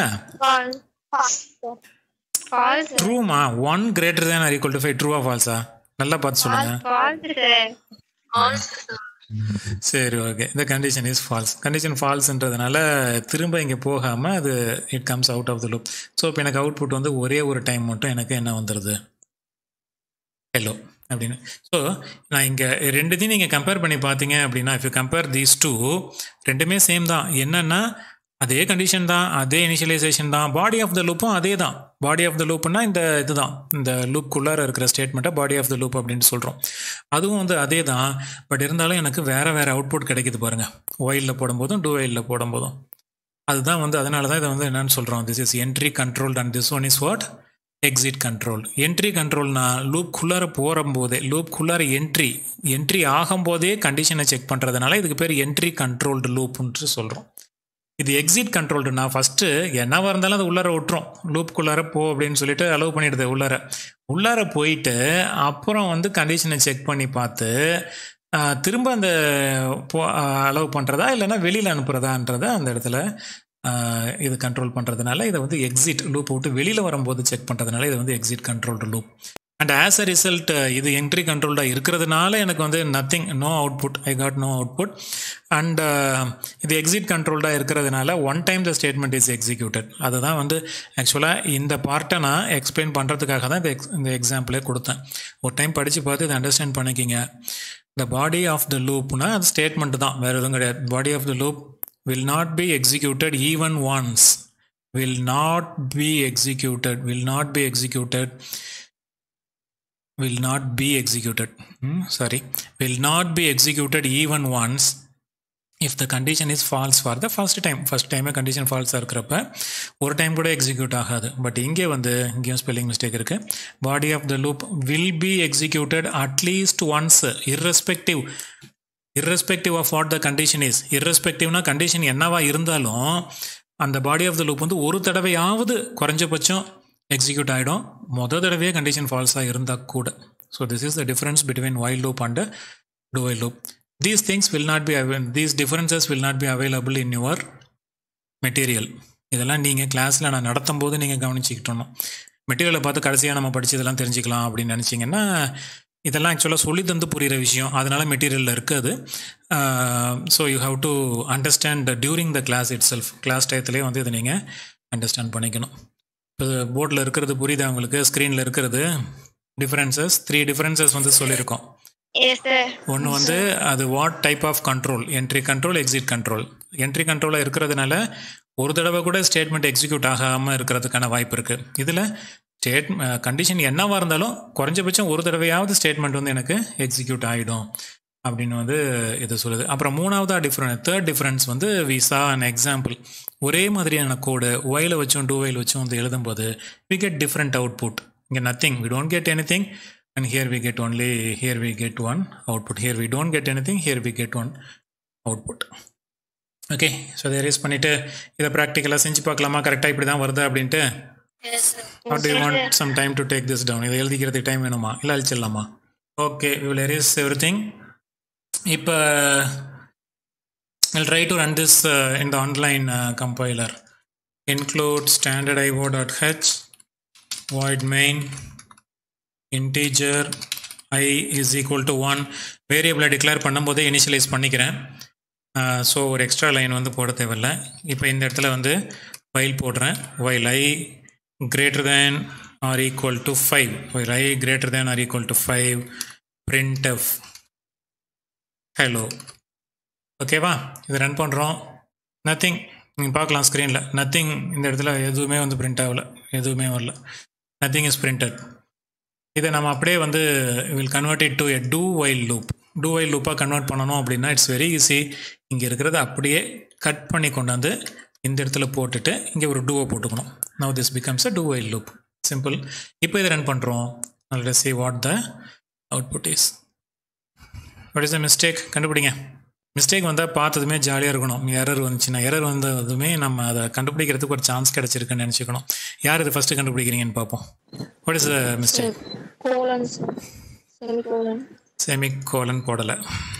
ஃபால்ஸ்
ட்ரூமா one greater than or equal to five ட்ரூவா ஃபால்ஸா நல்லா பார்த்து சொல்லுங்க
ஃபால்ஸ் சார்
சரி ஓகே இந்த கண்டிஷன் இஸ் ஃபால்ஸ் கண்டிஷன் ஃபால்ஸ்ன்றதுனால திரும்ப இங்கே போகாமல் அது it comes out of the loop so இப்போ எனக்கு அவுட்புட் வந்து ஒரே ஒரு டைம் மட்டும் எனக்கு என்ன வந்துடுது ஹலோ அப்படின்னு ஸோ நான் இங்கே ரெண்டுத்தையும் நீங்கள் கம்பேர் பண்ணி பார்த்தீங்க அப்படின்னா if you compare these two ரெண்டுமே சேம் தான் என்னென்னா அதே கண்டிஷன் தான் அதே இனிஷியலைசேஷன் தான் பாடி ஆஃப் த லூப்பும் அதே தான் பாடி ஆஃப் த லூப்னா இந்த இதுதான் இந்த லூப்குள்ளார இருக்கிற ஸ்டேட்மெண்ட்டை பாடி ஆஃப் த லூப் அப்படின்னு சொல்கிறோம் அதுவும் வந்து அதே தான் பட் இருந்தாலும் எனக்கு வேறு வேறு அவுட்புட் கிடைக்குது பாருங்கள் ஒயிலில் போடும்போதும் டூ ஒயிலில் போடும்போதும் அதுதான் வந்து அதனால தான் இதை வந்து என்னன்னு சொல்கிறோம் this is entry control and this one is what exit control entry கண்ட்ரோல்னா லூப்குள்ளார போகும்போதே லூப்குள்ளார என்ட்ரி என்ட்ரி ஆகும்போதே கண்டிஷனை செக் பண்ணுறதுனால இதுக்கு பேர் என்ட்ரி கண்ட்ரோல்டு லூப்புன்ட்டு சொல்கிறோம் இது எக்ஸிட் கண்ட்ரோல்டுனா ஃபஸ்ட்டு என்னவா இருந்தாலும் அது உள்ளார விட்டுரும் லூப்குள்ளார போ அப்படின்னு சொல்லிட்டு அலோவ் பண்ணிடுது உள்ளார உள்ளார போயிட்டு அப்புறம் வந்து கண்டிஷனை செக் பண்ணி பார்த்து ஆஹ், திரும்ப அந்த போ அலோவ் பண்ணுறதா இல்லைன்னா வெளியில் அனுப்புறதான்றத அந்த இடத்துல ஆஹ், இது கண்ட்ரோல் பண்ணுறதுனால இதை வந்து எக்ஸிட் லூப் விட்டு வெளியில் வரும்போது செக் பண்ணுறதுனால இது வந்து exit controlled loop and as a result இது என்ட்ரி கண்ட்ரோல்டாக இருக்கிறதுனால எனக்கு வந்து nothing no output I got no output and இது எக்ஸிட் கண்ட்ரோல்டாக இருக்கிறதுனால one time the statement is executed அதுதான் வந்து ஆக்சுவலாக இந்த பார்ட்டை நான் எக்ஸ்பிளைன் பண்ணுறதுக்காக தான் இந்த எக்ஸ் இந்த எக்ஸாம்பிளே கொடுத்தேன் ஒரு டைம் படித்து பார்த்து இதை அண்டர்ஸ்டாண்ட் பண்ணிக்கிங்க த பாடி ஆஃப் த லூப்னா அது ஸ்டேட்மெண்ட் தான் வேறு எதுவும் கிடையாது body of the loop will not be executed even once will not be executed will not be executed will not be executed Hmm, sorry will not be executed even once if the condition is false for the first time first time condition false இருக்கிறப்ப ஒரு time கூட execute ஆகாது but இங்கே வந்து இங்கேயும் spelling mistake இருக்கு body of the loop will be executed at least once irrespective irrespective of what the condition is irrespectiveனா condition என்னவா இருந்தாலும் அந்த பாடி ஆஃப் த லூப் வந்து ஒரு தடவையாவது குறைஞ்சபட்சம் எக்ஸிக்யூட் ஆகிடும் மொதல் தடவையே கண்டிஷன் ஃபால்ஸாக இருந்தால் கூட so this is the difference between while loop and do while loop these things will not be these differences will not be available in your material இதெல்லாம் நீங்கள் கிளாஸில் நான் நடத்தும் போது நீங்கள் கவனிச்சிக்கிட்டணும் மெட்டீரியலை பார்த்து கடைசியாக நம்ம படிச்சதெல்லாம் தெரிஞ்சுக்கலாம் அப்படின்னு நினச்சிங்கன்னா இதெல்லாம் ஆக்சுவலாக சொல்லி தந்து புரிகிற விஷயம் அதனால மெட்டீரியலில் இருக்குது so you have to understand during the class itself class டயத்துலேயே வந்து இதை நீங்கள் அண்டர்ஸ்டாண்ட் பண்ணிக்கணும் இப்போ போர்டில் இருக்கிறது புரியுதா உங்களுக்கு ஸ்க்ரீனில் இருக்கிறது டிஃப்ரென்சஸ் த்ரீ டிஃப்ரென்சஸ் வந்து சொல்லியிருக்கோம்
எஸ் சார்
ஒன்று வந்து அது what type of control entry control exit control entry கண்ட்ரோலாக இருக்கிறதுனால ஒரு தடவை கூட ஸ்டேட்மெண்ட் எக்ஸிக்யூட் ஆகாமல் இருக்கிறதுக்கான வாய்ப்பு இருக்குது இதில் ஸ்டேட் கண்டிஷன் என்னவாக இருந்தாலும் குறைஞ்சபட்சம் ஒரு தடவையாவது ஸ்டேட்மெண்ட் வந்து எனக்கு எக்ஸிக்யூட் ஆகிடும் அப்படின்னு வந்து இது சொல்லுது அப்புறம் மூணாவதாக டிஃப்ரெண்ட் தேர்ட் டிஃப்ரென்ஸ் வந்து விசா அண்ட் எக்ஸாம்பிள் ஒரே மாதிரியான கோடு ஒயில வச்சும் டூ ஒயில் வச்சும் வந்து எழுதும்போது வி கெட் டிஃப்ரெண்ட் அவுட்புட் இங்கே nothing we don't get anything and here we get only here we get one output here we don't get anything here we get one output okay so அதை erase பண்ணிவிட்டு இதை ப்ராக்டிக்கலாக செஞ்சு பார்க்கலாமா கரெக்டாக இப்படி தான் வருது அப்படின்ட்டு
Yes, sir.
Or do you want some time to take this down? இதை எழுதிக்கிறதுக்கு டைம் வேணுமா இல்லை அழிச்சிடலாமா okay we will erase everything இப்போ I'll try to run this uh, in the online uh, compiler. Include standard io.h void main integer i is equal to 1 வேரியபிளை declare பண்ணும்போதே initialise பண்ணிக்கிறேன் so ஒரு extra line வந்து போட தேவையில்ல இப்போ இந்த இடத்துல வந்து வைல் போடுறேன் while i greater than or equal to 5 while i greater than or equal to 5 printf hello ஓகேவா இது ரன் பண்ணுறோம் நத்திங் நீங்கள் பார்க்கலாம் ஸ்க்ரீனில் நத்திங் இந்த இடத்துல எதுவுமே வந்து பிரிண்ட் ஆகல எதுவுமே வரல நத்திங் இஸ் பிரிண்டட் இதை நம்ம அப்படியே வந்து will convert it to a do while loop do while லூப்பாக கன்வெர்ட் பண்ணணும் அப்படின்னா இட்ஸ் வெரி ஈஸி இங்கே இருக்கிறத அப்படியே கட் பண்ணி கொண்டாந்து இந்த இடத்துல போட்டுட்டு இங்கே ஒரு டூவை போட்டுக்கணும் now this becomes a do while loop simple இப்போ இதை ரன் பண்ணுறோம் நல்ல see what the output is what is the mistake கண்டுபிடிங்க மிஸ்டேக் வந்தால் பார்த்ததுமே ஜாலியாக இருக்கணும் எரர் வந்துச்சுன்னா எரர் வந்ததுமே நம்ம அதை கண்டுபிடிக்கிறதுக்கு ஒரு சான்ஸ் கிடச்சிருக்குன்னு நினச்சிக்கணும் யார் இது ஃபஸ்ட்டு கண்டுபிடிக்கிறீங்கன்னு பார்ப்போம் what is the mistake
colon semicolon
semicolon போடலை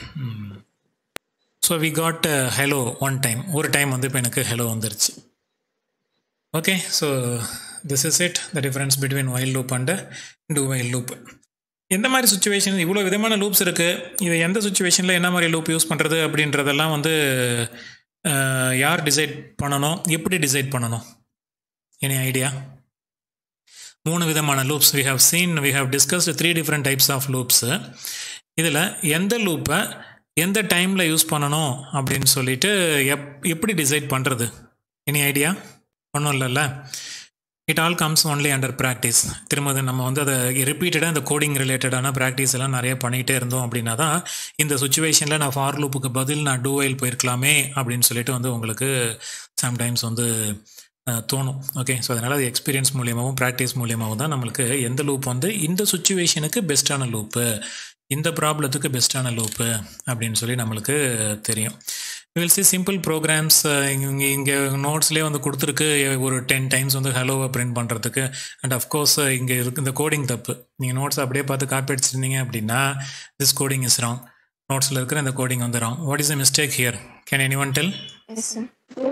so we got hello one time ஒரு டைம் வந்து இப்போ எனக்கு ஹெலோ வந்துருச்சு okay so this is it the difference between while loop and do while loop எந்த மாதிரி சுச்சுவேஷன் இவ்வளோ விதமான லூப்ஸ் இருக்குது இது எந்த சுச்சுவேஷனில் என்ன மாதிரி லூப் யூஸ் பண்ணுறது அப்படின்றதெல்லாம் வந்து அஹ், யார் டிசைட் பண்ணணும் எப்படி டிசைட் பண்ணணும் எனி ஐடியா மூணு விதமான loops we have seen we have discussed three different types of loops இதில் எந்த லூப்பை எந்த டைமில் யூஸ் பண்ணணும் அப்படின்னு சொல்லிட்டு எப் எப்படி டிசைட் பண்ணுறது எனி ஐடியா ஒன்றும் இல்லைல்ல it all comes only under practice திரும்ப அது நம்ம வந்து அதை ரிப்பீட்டடாக இந்த கோடிங் ரிலேட்டடான ப்ராக்டிஸ் எல்லாம் நிறைய பண்ணிகிட்டே இருந்தோம் அப்படின்னா தான் இந்த சுச்சுவேஷனில் நான் ஃபார் லூப்புக்கு பதில் நான் டூ வைல் போயிருக்கலாமே அப்படின்னு சொல்லிட்டு வந்து உங்களுக்கு சம்டைம்ஸ் வந்து அஹ், தோணும் ஓகே ஸோ அதனால் அது எக்ஸ்பீரியன்ஸ் மூலியமாகவும் ப்ராக்டிஸ் மூலியமாகவும் தான் நம்மளுக்கு எந்த லூப் வந்து இந்த சுச்சுவேஷனுக்கு பெஸ்ட்டான லூப்பு இந்த ப்ராப்ளத்துக்கு பெஸ்ட்டான லூப்பு அப்படின்னு சொல்லி நம்மளுக்கு தெரியும் வில் சி சிம்பிள் ப்ரோக்ராம்ஸ் இங்கே இங்கே நோட்ஸ்லேயே வந்து கொடுத்துருக்கு ஒரு டென் டைம்ஸ் வந்து ஹலோவை பிரிண்ட் பண்ணுறதுக்கு அண்ட் அஃப்கோர்ஸ் இங்கே இருக்கு இந்த கோடிங் தப்பு நீங்கள் நோட்ஸ் அப்படியே பார்த்து காப்பி அடிச்சிருந்தீங்க அப்படின்னா திஸ் கோடிங் இஸ் ராங் நோட்ஸில் இருக்கிற இந்த கோடிங் வந்து wrong what is the mistake here can any anyone tell
yes sir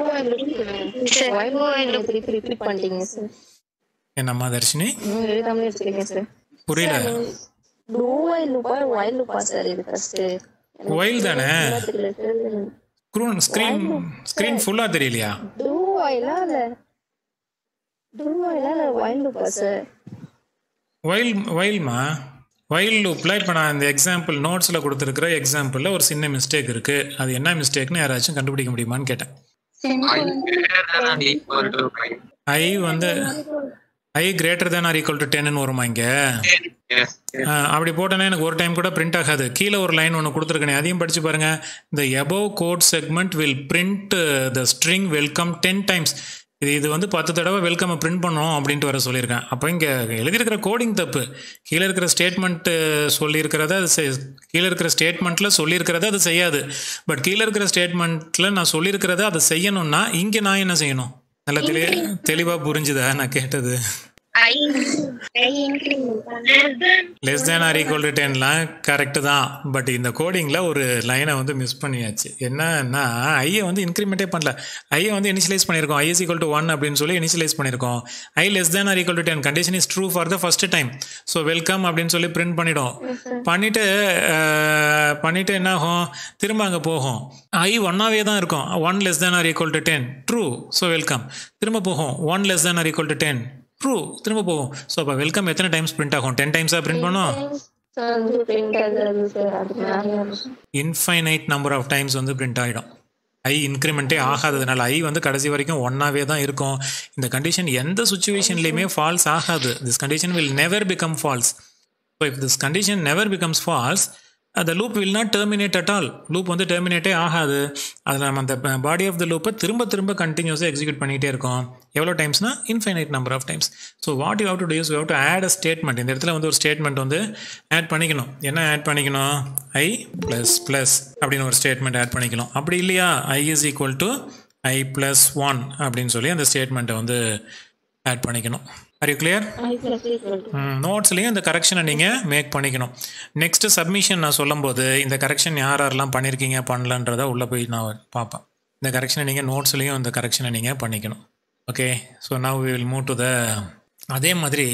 while திருப்பி ரிப்பீட் பண்ணிட்டீங்க சார்
என்னம்மா தர்ஷினி
இன்னும் எழுதாமலே வச்சிருக்கேன் சார்
புரியல
ப்ளூ வைல் லூப்பா வைல் லூப்பா சார் இது ஃபர்ஸ்ட்
While தானே? ஸ்க்ரூன் ஸ்க்ரீன் ஸ்க்ரீன் ஃபுல்லாக தெரியலையா
ப்ளூ வைலா இல்ல ப்ளூ வைலா இல்ல வைல் லூப்பா சார்
வைல் வைல்மா வைல் லூப்பில் இப்போ நான் இந்த எக்ஸாம்பிள் நோட்ஸில் கொடுத்துருக்குற எக்ஸாம்பிளில் ஒரு சின்ன மிஸ்டேக் இருக்குது அது என்ன மிஸ்டேக்னு யாராச்சும் கண்டுபிடிக்க முடியுமான்னு கேட்டேன் ஐ வந்து i greater than or equal to டென்னு வருமா இங்கே அப்படி போட்டேன்னா எனக்கு ஒரு டைம் கூட பிரிண்ட் ஆகாது கீழே ஒரு லைன் ஒன்று கொடுத்துருக்கேன் அதையும் படிச்சு பாருங்க இந்த above code segment will print the string welcome ten times இது இது வந்து பத்து தடவை வெல்கம் பிரிண்ட் பண்ணணும் அப்படின்ட்டு வர சொல்லியிருக்கேன் அப்போ இங்கே எழுதியிருக்கிற கோடிங் தப்பு கீழே இருக்கிற ஸ்டேட்மெண்ட்டு சொல்லியிருக்கிறத அது செய்- கீழே இருக்கிற ஸ்டேட்மெண்ட்டில் சொல்லியிருக்கிறத அது செய்யாது பட் கீழே இருக்கிற ஸ்டேட்மெண்ட்டில் நான் சொல்லியிருக்கிறத அதை செய்யணும்னா இங்கே நான் என்ன செய்யணும் நல்ல தெளி தெளிவாக புரிஞ்சுதா நான் கேட்டது
ஐ ஐ இன்க்ரிமெண்ட் பண்ண
less than or equal to டென்லாம் கரெக்டு தான் பட் இந்த கோடிங்கில் ஒரு லைனை வந்து மிஸ் பண்ணியாச்சு என்னன்னா ஐயை வந்து இன்க்ரிமெண்ட்டே பண்ணல ஐயை வந்து இனிஷியலைஸ் பண்ணியிருக்கோம் i is equal to one அப்படின்னு சொல்லி இனிஷியலைஸ் பண்ணியிருக்கோம் i less than or equal to ten condition is true for the first time so welcome அப்படின்னு சொல்லி பிரிண்ட் பண்ணிடும் பண்ணிட்டு அஹ், பண்ணிட்டு என்ன ஆகும் திரும்ப அங்கே போகும் ஐ ஒன்னாவே தான் இருக்கும் one less than or equal to ten true so welcome திரும்ப போகும் one less than or equal to ten true திரும்ப போகும் ஸோ அப்போ வெல்கம் எத்தனை டைம்ஸ் பிரிண்ட் ஆகும் டென் டைம்ஸாக பிரிண்ட் பண்ணும்
சார் வந்து பிரிண்ட் ஆகுது சார் அதுக்கு மேலே
இன்ஃபைனைட் நம்பர் ஆஃப் டைம்ஸ் வந்து பிரிண்ட் ஆகிடும் ஐ இன்க்ரிமெண்ட்டே ஆகாததுனால ஐ வந்து கடைசி வரைக்கும் ஒன்னாவே தான் இருக்கும் இந்த கண்டிஷன் எந்த சுச்சுவேஷன்லையுமே ஃபால்ஸ் ஆகாது this condition will never become false so if this condition never becomes false அந்த loop will not terminate at all loop வந்து டெர்மினேட்டே ஆகாது அதில் நம்ம அந்த பாடி ஆஃப் த லூப்பை திரும்ப திரும்ப கண்டினியூஸாக எக்ஸிக்யூட் பண்ணிகிட்டே இருக்கோம் எவ்வளோ டைம்ஸ்னா infinite number of times so what you have to does you have to add a statement இந்த இடத்துல வந்து ஒரு ஸ்டேட்மெண்ட் வந்து ஆட் பண்ணிக்கணும் என்ன ஆட் பண்ணிக்கணும் ஐ ப்ளஸ் ப்ளஸ் அப்படின்னு ஒரு ஸ்டேட்மெண்ட் ஆட் பண்ணிக்கணும் அப்படி இல்லையா i is equal to i plus one அப்படின்னு சொல்லி அந்த ஸ்டேட்மெண்ட்டை வந்து ஆட் பண்ணிக்கணும் ஆர் யூ கிளியர் நோட்ஸ்லேயும் இந்த கரெக்ஷனை நீங்கள் மேக் பண்ணிக்கணும் நெக்ஸ்ட்டு சப்மிஷன் நான் சொல்லும்போது இந்த கரெக்ஷன் யார் யாரெல்லாம் பண்ணியிருக்கீங்க பண்ணலன்றதை உள்ளே போய் நான் பார்ப்பேன் இந்த கரெக்ஷனை நீங்கள் நோட்ஸ்லேயும் இந்த கரெக்ஷனை நீங்கள் பண்ணிக்கணும் okay so now we will move to the அதே மாதிரி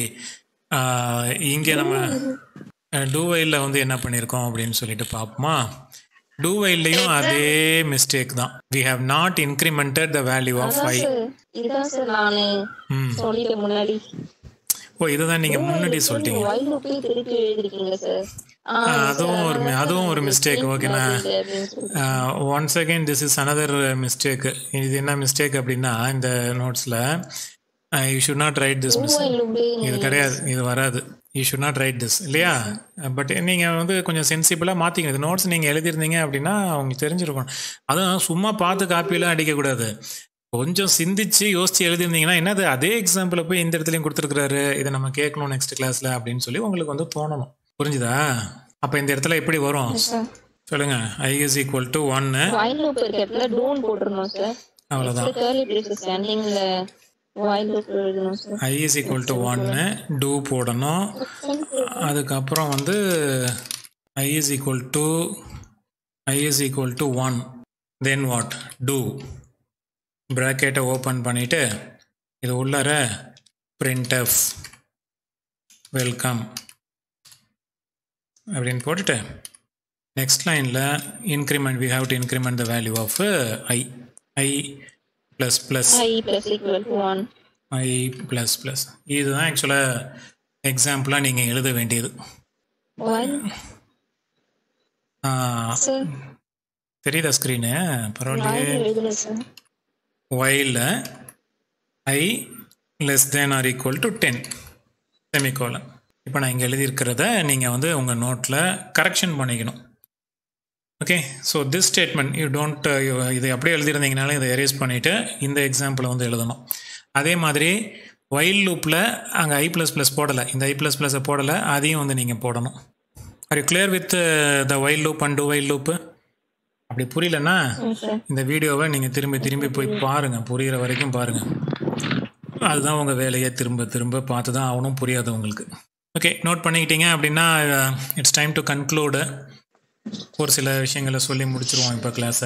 இங்கே நம்ம டூவைலில் வந்து என்ன பண்ணியிருக்கோம் அப்படின்னு சொல்லிட்டு பார்ப்போமா டூவைல்லையும் அதே மிஸ்டேக் தான் we have not incremented the value of i
இதுதான் சார் நானு
ம்
சொல்லிட்டேன் முன்னாடி
ஓ இதுதான் நீங்கள் முன்னாடி சொல்லிட்டீங்க
வைல் லூப்பே திருப்பி எழுதிருக்கீங்க சார்
அதுவும் ஒரு அதுவும் ஒரு மிஸ்டேக் ஓகேண்ணா once again this is another mistake இது என்ன மிஸ்டேக் அப்படின்னா இந்த நோட்ஸில் you should not write this miss இது கிடையாது இது வராது you should not write this இல்லையா பட் நீங்கள் வந்து கொஞ்சம் சென்சிபிளாக மாற்றிங்க இது நோட்ஸ் நீங்கள் எழுதிருந்தீங்க அப்படின்னா அவங்களுக்கு தெரிஞ்சிருக்கும் அதுவும் சும்மா பார்த்து காப்பியெல்லாம் அடிக்கக்கூடாது கொஞ்சம் சிந்திச்சு யோசிச்சு எழுதிருந்தீங்கன்னா என்னது அதே எக்ஸாம்பிளை போய் இந்த இடத்துலையும் கொடுத்துருக்குறாரு இதை நம்ம கேட்கணும் நெக்ஸ்ட் கிளாஸில் அப்படின்னு சொல்லி உங்களுக்கு வந்து தோணணும் புரிஞ்சுதா அப்போ இந்த இடத்துல எப்படி வரும் சொல்லுங்க ஐ இஸ் ஈக்குவல் டு ஒன்னு
வைல் லூப் இருக்க இடத்துல டோன் போட்டுருணும் சார்
அவ்வளோதான்
கேர்லி பிரேசஸ் ஸ்டாண்டிங்ல வைல் லூப் எழுதணும் sir
i is equal to ஒன்னு டூ போடணும் அதுக்கப்புறம் வந்து i is equal to i is equal to one then what do ப்ராக்கெட்டை ஓப்பன் பண்ணிவிட்டு இது உள்ளார பிரிண்ட் எஃப் வெல்கம் அப்படின்னு போட்டுட்டு நெக்ஸ்ட் லைனில் increment we have to increment the value of i i plus plus
i plus equal to one
i plus plus இதுதான் ஆக்சுவலாக எக்ஸாம்பிளாக நீங்கள் எழுத வேண்டியது
வைல் சார்
தெரியுதா ஸ்க்ரீனு பரவாயில்லையே
வைல் எழுதணும் sir
while i less than or equal to ten semicolon இப்போ நான் இங்கே எழுதியிருக்கிறத நீங்கள் வந்து உங்கள் நோட்டில் கரெக்ஷன் பண்ணிக்கணும் okay so this statement you don't இதை அப்படியே எழுதியிருந்தீங்கனாலும் இதை எரேஸ் பண்ணிவிட்டு இந்த எக்ஸாம்பிளை வந்து எழுதணும் அதே மாதிரி ஒயில் லூப்பில் அங்கே ஐ ப்ளஸ் ப்ளஸ் போடலை இந்த ஐ ப்ளஸ் ப்ளஸை போடலை அதையும் வந்து நீங்கள் போடணும் are you clear with the while loop and do while loop அப்படி புரியலன்னா
சார்
இந்த வீடியோவை நீங்கள் திரும்பி திரும்பி போய் பாருங்கள் புரிகிற வரைக்கும் பாருங்கள் அதுதான் உங்கள் வேலையை திரும்ப திரும்ப பார்த்து தான் ஆகணும் புரியாது உங்களுக்கு ஓகே நோட் பண்ணிக்கிட்டீங்க அப்படின்னா இட்ஸ் டைம் டு கன்க்ளூடு ஒரு சில விஷயங்களை சொல்லி முடிச்சிருவோம் இப்போ கிளாஸை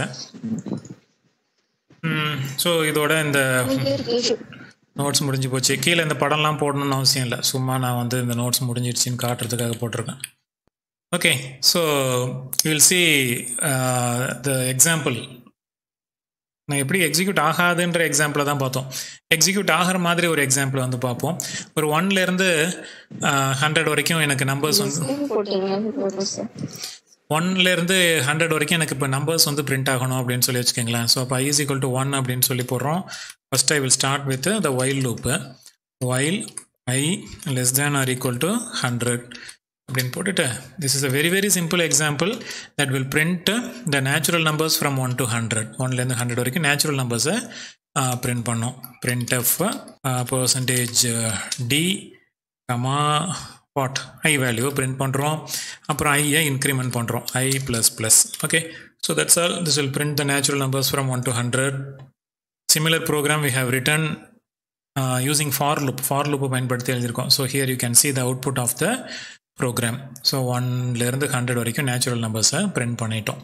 ஸோ இதோட இந்த நோட்ஸ் முடிஞ்சு போச்சு கீழே இந்த படம்லாம் போடணும்னு அவசியம் இல்லை சும்மா நான் வந்து இந்த நோட்ஸ் முடிஞ்சிடுச்சின்னு காட்டுறதுக்காக போட்டிருக்கேன் okay so will see the example நான் எப்படி எக்ஸிக்யூட் ஆகாதுன்ற எக்ஸாம்பிளை தான் பார்த்தோம் எக்ஸிக்யூட் ஆகிற மாதிரி ஒரு எக்ஸாம்பிள் வந்து பார்ப்போம் ஒரு ஒன்லேருந்து ஹண்ட்ரட் வரைக்கும் எனக்கு நம்பர்ஸ் வந்து
போட்டீங்கன்னா போதும் சார்
ஒன்லேருந்து ஹண்ட்ரட் வரைக்கும் எனக்கு இப்போ நம்பர்ஸ் வந்து பிரிண்ட் ஆகணும் அப்படின்னு சொல்லி வச்சுக்கோங்களேன் ஸோ அப்போ ஐஸ் ஈக்குவல் டு ஒன் அப்படின்னு சொல்லி போடுறோம் first I will start with the while loop while i less than or equal to hundred அப்படின்னு போட்டுட்டு this is a very very simple example that will print the natural numbers from one to hundred ஒன்லேருந்து hundred வரைக்கும் natural நம்பர்ஸை print பண்ணோம் print f percentage d comma what i value print பண்ணுறோம் அப்புறம் ஐயை increment பண்ணுறோம் i plus plus okay so that's all this will print the natural numbers from one to hundred similar program we have written using for loop for loop பயன்படுத்தி எழுதியிருக்கோம் so here you can see the output of the program so ஒன்லேருந்து hundred வரைக்கும் natural நம்பர்ஸை print பண்ணிட்டோம்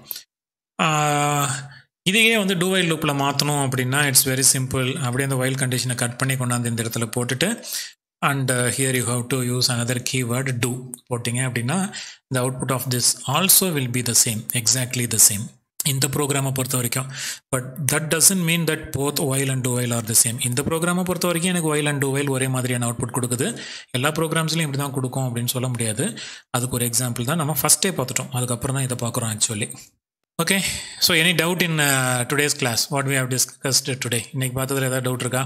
இதையே வந்து two while லூப்பில் மாற்றணும் அப்படின்னா இட்ஸ் வெரி சிம்பிள் அப்படியே அந்த வைல் கண்டிஷனை கட் பண்ணி கொண்டாந்து இந்த இடத்துல போட்டுட்டு and here you have to use another keyword do போட்டிங்க அப்படின்னா இந்த output of this also will be the same exactly the same இந்த ப்ரோக்ராமை பொறுத்த வரைக்கும் but that doesn't mean that both while and do while are the same இந்த ப்ரோக்ராமை பொறுத்த வரைக்கும் எனக்கு ஒயில் அண்ட் டூ ஒயில் ஒரே மாதிரியான அவுட்புட் கொடுக்குது எல்லா ப்ரோக்ராம்ஸ்லையும் இப்படி தான் கொடுக்கும் அப்படின்னு சொல்ல முடியாது அதுக்கு ஒரு எக்ஸாம்பிள் தான் நம்ம ஃபஸ்ட்டே பார்த்துட்டோம் அதுக்கப்புறம் தான் இதை பார்க்குறோம் actually okay so any doubt in today's class what we have discussed today இன்னைக்கு பார்த்ததுல ஏதாவது டவுட் இருக்கா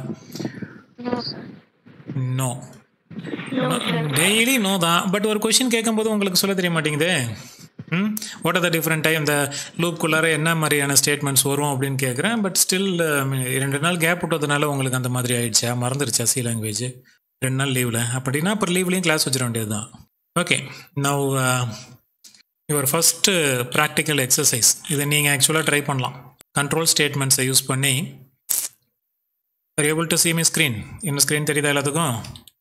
நோ டெய்லி நோ தான் பட் ஒரு கொஷின் கேட்கும்போது உங்களுக்கு சொல்ல தெரிய மாட்டேங்குது hmm what are the different time இந்த லூப்குள்ளார என்ன மாதிரியான ஸ்டேட்மெண்ட்ஸ் வரும் அப்படின்னு கேட்குறேன் பட் ஸ்டில் ரெண்டு நாள் கேப் விட்டதுனால உங்களுக்கு அந்த மாதிரி ஆயிடுச்சா மறந்துடுச்சா சி லாங்குவேஜ் ரெண்டு நாள் லீவில் அப்படின்னா அப்புறம் லீவ்லேயும் கிளாஸ் வச்சிட வேண்டியது தான் okay now your first practical exercise இதை நீங்கள் ஆக்சுவலாக ட்ரை பண்ணலாம் கண்ட்ரோல் ஸ்டேட்மெண்ட்ஸை யூஸ் பண்ணி are able to see my screen இன்னும் ஸ்க்ரீன் தெரியுதா எல்லாத்துக்கும்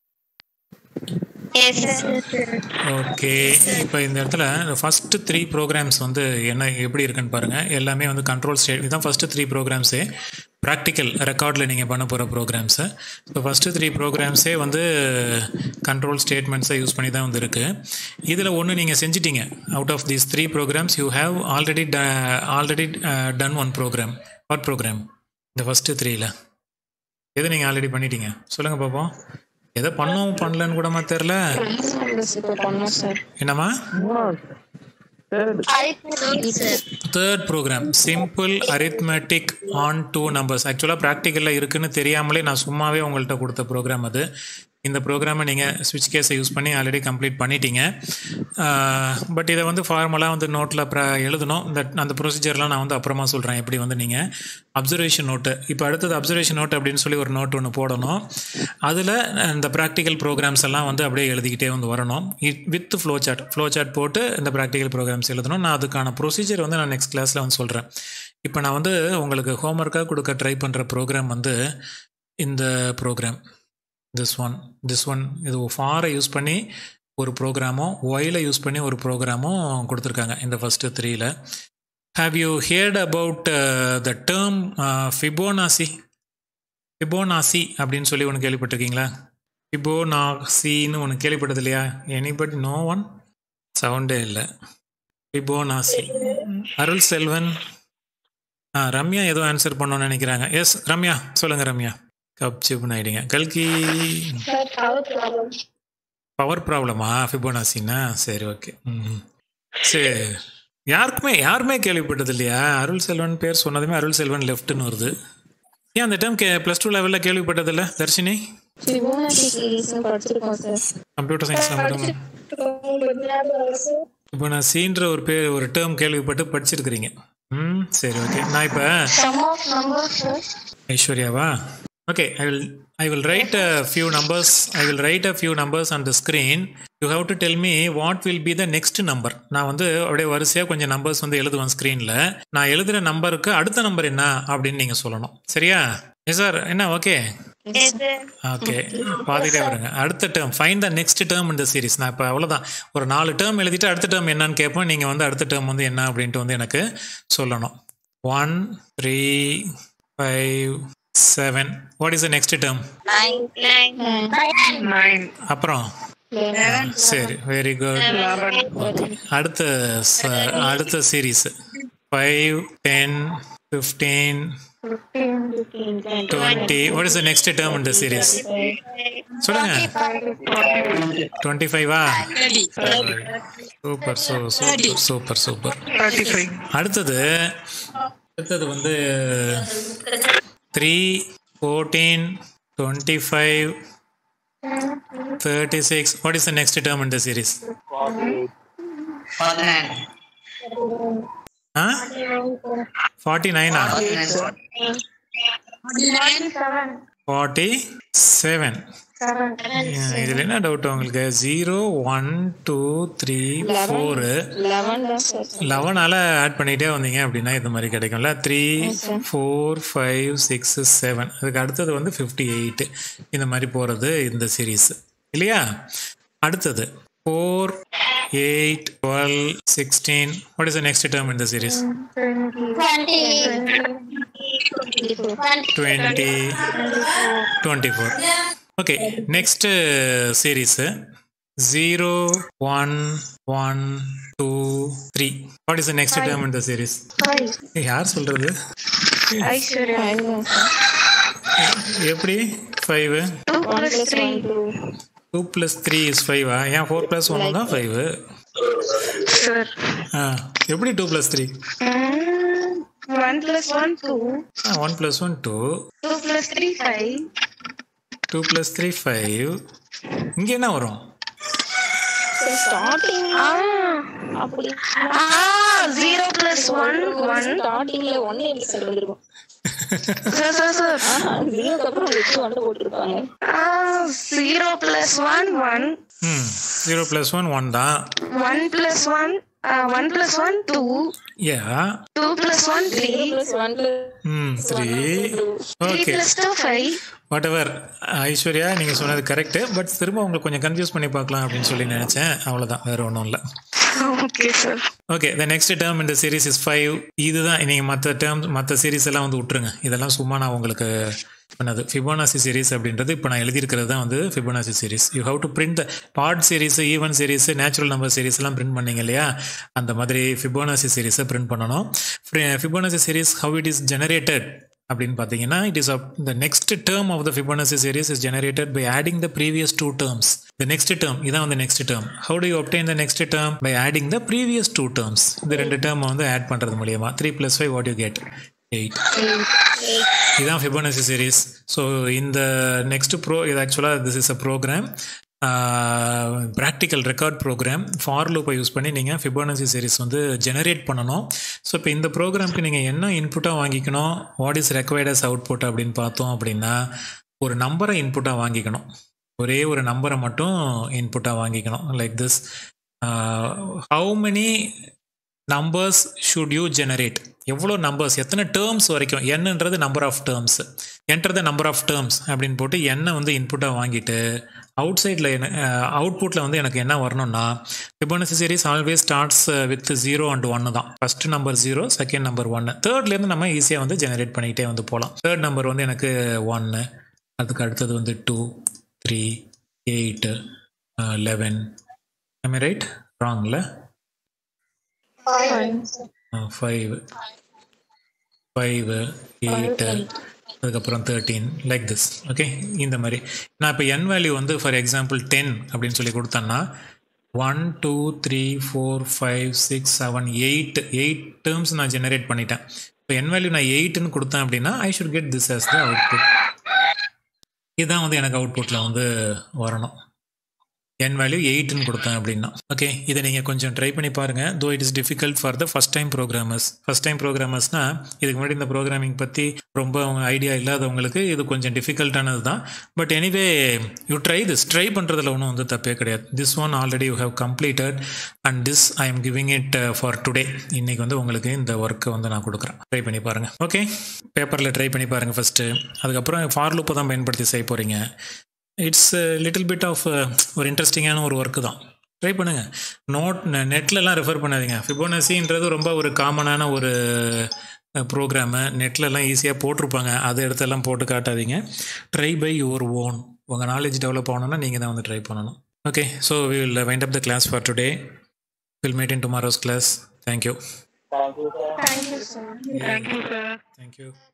எஸ் சார்
ஓகே இப்போ இந்த இடத்துல ஃபஸ்ட்டு த்ரீ ப்ரோக்ராம்ஸ் வந்து என்ன எப்படி இருக்குன்னு பாருங்கள் எல்லாமே வந்து கண்ட்ரோல் ஸ்டேட் இதுதான் ஃபஸ்ட்டு த்ரீ ப்ரோக்ராம்ஸே ப்ராக்டிக்கல் ரெக்கார்டில் நீங்கள் பண்ண போகிற ப்ரோக்ராம்ஸு இப்போ ஃபஸ்ட்டு த்ரீ ப்ரோக்ராம்ஸே வந்து கண்ட்ரோல் ஸ்டேட்மெண்ட்ஸை யூஸ் பண்ணி தான் வந்து இருக்குது இதில் ஒன்று நீங்கள் செஞ்சிட்டீங்க out of these three programs you have already ட already done one program what program இந்த ஃபஸ்ட்டு த்ரீல எது நீங்கள் ஆல்ரெடி பண்ணிட்டீங்க சொல்லுங்கள் பார்ப்போம் எதை பண்ணோம் பண்ணலன்னு கூடமா தெரில
பண்ணோம் சார்
என்னம்மா
sir
third program simple arithmetic on two numbers ஆக்சுவலாக ப்ராக்டிக்கலில் இருக்குன்னு தெரியாமலே நான் சும்மாவே உங்கள்கிட்ட கொடுத்த ப்ரோக்ராம் அது இந்த ப்ரோக்ராமை நீங்கள் ஸ்விட்ச் கேஸை யூஸ் பண்ணி ஆல்ரெடி கம்ப்ளீட் பண்ணிட்டீங்க பட் இதை வந்து ஃபார்மலாக வந்து நோட்டில் ப்ர எழுதணும் இந்த அந்த ப்ரொசீஜர்லாம் நான் வந்து அப்புறமா சொல்கிறேன் எப்படி வந்து நீங்கள் அப்சர்வேஷன் நோட்டு இப்போ அடுத்தது அப்சர்வேஷன் நோட் அப்படின்னு சொல்லி ஒரு நோட் ஒன்று போடணும் அதில் இந்த ப்ராக்டிக்கல் ப்ரோக்ராம்ஸ் எல்லாம் வந்து அப்படியே எழுதிக்கிட்டே வந்து வரணும் with flow chart flow chart போட்டு இந்த ப்ராக்டிக்கல் ப்ரோக்ராம்ஸ் எழுதணும் நான் அதுக்கான ப்ரொசீஜர் வந்து நான் நெக்ஸ்ட் கிளாஸில் வந்து சொல்கிறேன் இப்போ நான் வந்து உங்களுக்கு ஹோம்ஒர்க்காக கொடுக்க ட்ரை பண்ணுற ப்ரோக்ராம் வந்து இந்த program this one this one இது ஃபாரை யூஸ் பண்ணி ஒரு ப்ரோக்ராமும் ஒயிலை யூஸ் பண்ணி ஒரு ப்ரோக்ராமும் கொடுத்துருக்காங்க இந்த ஃபஸ்ட்டு த்ரீல have you heard about the term Fibonacci Fibonacci அப்படின்னு சொல்லி ஒன்று கேள்விப்பட்டிருக்கீங்களா ஃபிபோனாசின்னு ஒன்று கேள்விப்பட்டது இல்லையா எனிபடி நோ ஒன் சவுண்டே இல்லை ஃபிபோனாசி அருள் செல்வன் ஆ ரம்யா ஏதோ ஆன்சர் பண்ணணும்னு நினைக்கிறாங்க எஸ் ரம்யா சொல்லுங்கள் ரம்யா கப்சிப்னு ஆயிடுங்க கல்கி
சார் பவர் ப்ராப்ளம்
பவர் ப்ராப்ளமா ஃபிபோனாசின்னா சரி ஓகே ம் சரி யாருக்குமே யாருமே கேள்விப்பட்டது இல்லையா அருள் செல்வன் பேர் சொன்னதுமே அருள் செல்வன் லெஃப்ட்னு வருது ஏன் அந்த டைம் கே ப்ளஸ் டூ லெவலில் கேள்விப்பட்டதில்ல தர்ஷினி
ஃபிபோனாச்சி சீரிஸ் படிச்சிருக்கோம் சார்
கம்ப்யூட்டர் சயின்ஸில் மட்டும் ஃபிபோனாசின்ற ஒரு பேர் ஒரு டேர்ம் கேள்விப்பட்டு படிச்சிருக்கிறீங்க ம் சரி ஓகே நான் இப்போ
சம் ஆஃப் நம்பர்ஸ் சார்
ஐஸ்வர்யாவா okay i will i will write a few numbers i will write a few numbers on the screen you have to tell me what will be the next number நான் வந்து அப்படியே வரிசையாக கொஞ்சம் numbers வந்து எழுதுவேன் ஸ்க்ரீனில் நான் எழுதுகிற நம்பருக்கு அடுத்த நம்பர் என்ன அப்படின்னு நீங்கள் சொல்லணும் சரியா எஸ் சார் என்ன ஓகே
எஸ் சார்
ஓகே பார்த்துட்டே வருங்க அடுத்த term fine the next term இந்த சீரிஸ் நான் இப்போ அவ்வளோதான் ஒரு நாலு டேர்ம் எழுதிட்டு அடுத்த டேர்ம் என்னன்னு கேட்போம் நீங்கள் வந்து அடுத்த டேர்ம் வந்து என்ன அப்படின்ட்டு வந்து எனக்கு சொல்லணும் one three five seven what is the next term
nine
அப்புறம் சரி வெரி குட் அடுத்த ச- அடுத்த series five ten fifteen twenty what is the next term இந்த சீரீஸ் சொல்லுங்க டுவெண்ட்டி ஃபைவா சூப்பர் சூ சூப்பர் சூப்பர் சூப்பர் அடுத்தது அடுத்தது வந்து three fourteen twenty five thirty six what is the next term in the series ah forty நைனா forty seven இதில் என்ன டவுட் உங்களுக்கு zero one two three four
eleven தான் சார்
லெவனால் ஆட் பண்ணிகிட்டே வந்தீங்க அப்படின்னா இந்த மாதிரி கிடைக்கும்ல three four five six seven அதுக்கு அடுத்தது வந்து ஃபிஃப்டி எயிட்டு இந்த மாதிரி போகிறது இந்த சீரீஸ் இல்லையா அடுத்தது four eight twelve sixteen what is the next term இந்த series twenty twenty four okay next series zero one one two three what is the next term இந்த சீரீஸ் யார் சொல்றது
ஃபைவ் தான் சார்
எப்படி five
one plus one two
two plus three is ஃபைவா ஏன் four plus ஒன்று தான் five ஆ எப்படி two plus three
one plus one two
one plus one two
two plus three five
two plus three five இங்கே என்ன வரும்
starting
ஆ
அப்படி
ஜீரோ பிளஸ் ஒன் ஒன்
ஸ்டார்டிங்ல ஒன் எப்படி சார் வந்திருக்கும்
சார் சார் சார்
ஜீரோக்கு அப்புறம் வச்சு ஒன்று போட்டிருப்பாங்க
ஜீரோ பிளஸ் ஒன் ஒன்
ம் ஜீரோ ப்ளஸ் ஒன் ஒன் தான்
one plus one one plus one two
யா
two plus one three
plus one
ம் three
three
okay
plus two five
whatever Aishwarya நீங்கள் சொன்னது கரெக்டு பட் திரும்ப உங்களுக்கு கொஞ்சம் confuse பண்ணி பார்க்கலாம் அப்படின்னு சொல்லி நினச்சேன் அவ்வளோதான் வேறு ஒன்றும் இல்லை
okay sir
okay the next term இந்த சீரிஸ் இஸ் ஃபைவ் இதுதான் நீங்கள் மற்ற டேர்ம் மற்ற சீரிஸ் எல்லாம் வந்து விட்டுருங்க இதெல்லாம் சும்மா நான் உங்களுக்கு பண்ணது ஃபிபோனாசி சீரிஸ் அப்படின்றது இப்போ நான் எழுதியிருக்கிறது தான் வந்து Fibonacci series you have to print the part series even series natural number series எல்லாம் பிரிண்ட் பண்ணீங்க இல்லையா அந்த மாதிரி ஃபிபோனாசி சீரிஸை பிரிண்ட் பண்ணணும் Fibonacci series how it is generated அப்படின்னு பார்த்தீங்கன்னா it is the next term of the Fibonacci series is generated by adding the previous two terms the next term இதான் வந்து next term how to you obtain the next term by adding the previous two terms இந்த ரெண்டு term வந்து add பண்ணுறது மூலியமா three plus five what you get eight இதான் Fibonacci series so இந்த next ப்ரோ இது ஆக்சுவலாக this is a program practical record program for லூப்பை யூஸ் பண்ணி நீங்கள் ஃபிபோனசி சீரிஸ் வந்து ஜெனரேட் பண்ணணும் ஸோ இப்போ இந்த ப்ரோக்ராம்க்கு நீங்கள் என்ன இன்புட்டாக வாங்கிக்கணும் what is required as output அப்படின்னு பார்த்தோம் அப்படின்னா ஒரு நம்பரை இன்புட்டாக வாங்கிக்கணும் ஒரே ஒரு நம்பரை மட்டும் இன்புட்டாக வாங்கிக்கணும் like this how many numbers should you generate எவ்வளோ நம்பர்ஸ் எத்தனை டேர்ம்ஸ் வரைக்கும் என்னன்றது number of terms enter the number of terms அப்படின்னு போட்டு என்ன வந்து இன்புட்டாக வாங்கிட்டு அவுட் சைடில் என்ன அவுட்புட்டில் வந்து எனக்கு என்ன வரணும்னா Fibonacci series always starts with zero and ஒன்று தான் first number zero second number ஒன்று தேர்ட்லேருந்து நம்ம ஈஸியாக வந்து ஜெனரேட் பண்ணிக்கிட்டே வந்து போகலாம் தேர்ட் நம்பர் வந்து எனக்கு ஒன்று அதுக்கு அடுத்தது வந்து two three eight eleven I write ராங்கில் ஃபைவ் ஃபைவ் எயிட்டு அதுக்கப்புறம் தேர்ட்டீன் லைக் திஸ் ஓகே இந்த மாதிரி நான் இப்போ என் வேல்யூ வந்து ஃபார் எக்ஸாம்பிள் டென் அப்படின்னு சொல்லி கொடுத்தேன்னா one two three four five six seven eight eight terms நான் ஜெனரேட் பண்ணிட்டேன் இப்போ என் வேல்யூ நான் எயிட்டுன்னு கொடுத்தேன் அப்படின்னா I should get this as the output இதுதான் வந்து எனக்கு அவுட்புட்டில் வந்து வரணும் என் வேல்யூ எயிட்னு கொடுத்தேன் அப்படின்னா ஓகே இதை நீங்கள் கொஞ்சம் ட்ரை பண்ணி பாருங்கள் though it is difficult for the first time programmers first time ப்ரோக்ராமர்ஸ்னால் இதுக்கு முன்னாடி இந்த ப்ரோக்ராமிங் பற்றி ரொம்ப ஐடியா இல்லாதவங்களுக்கு இது கொஞ்சம் டிஃபிகல்ட்டானது தான் but anyway you try this try பண்ணுறதுல ஒன்றும் வந்து தப்பே கிடையாது this one already you have completed and this I am giving it for today இன்னைக்கு வந்து உங்களுக்கு இந்த ஒர்க்கை வந்து நான் கொடுக்குறேன் ட்ரை பண்ணி பாருங்கள் ஓகே பேப்பரில் ட்ரை பண்ணி பாருங்கள் ஃபஸ்ட்டு அதுக்கப்புறம் ஃபார் லூப்பை தான் பயன்படுத்தி செய்ய போகிறீங்க இட்ஸ் லிட்டில் பிட் ஆஃப் ஒரு இன்ட்ரெஸ்டிங்கான ஒரு ஒர்க்கு தான் ட்ரை பண்ணுங்கள் நோட் நெட்லலாம் ரெஃபர் பண்ணாதீங்க ஃபிபோனசின்றது ரொம்ப ஒரு காமனான ஒரு ப்ரோக்ராமு நெட்லலாம் ஈஸியாக போட்டிருப்பாங்க அதை இடத்தெல்லாம் போட்டு காட்டாதீங்க ட்ரை பை யுவர் ஓன் உங்கள் நாலேஜ் டெவலப் ஆகணும்னா நீங்கள் தான் வந்து ட்ரை பண்ணணும் okay so we will wind up the class for today will meet in tomorrow's class thank you
thank you sir thank you sir
thank you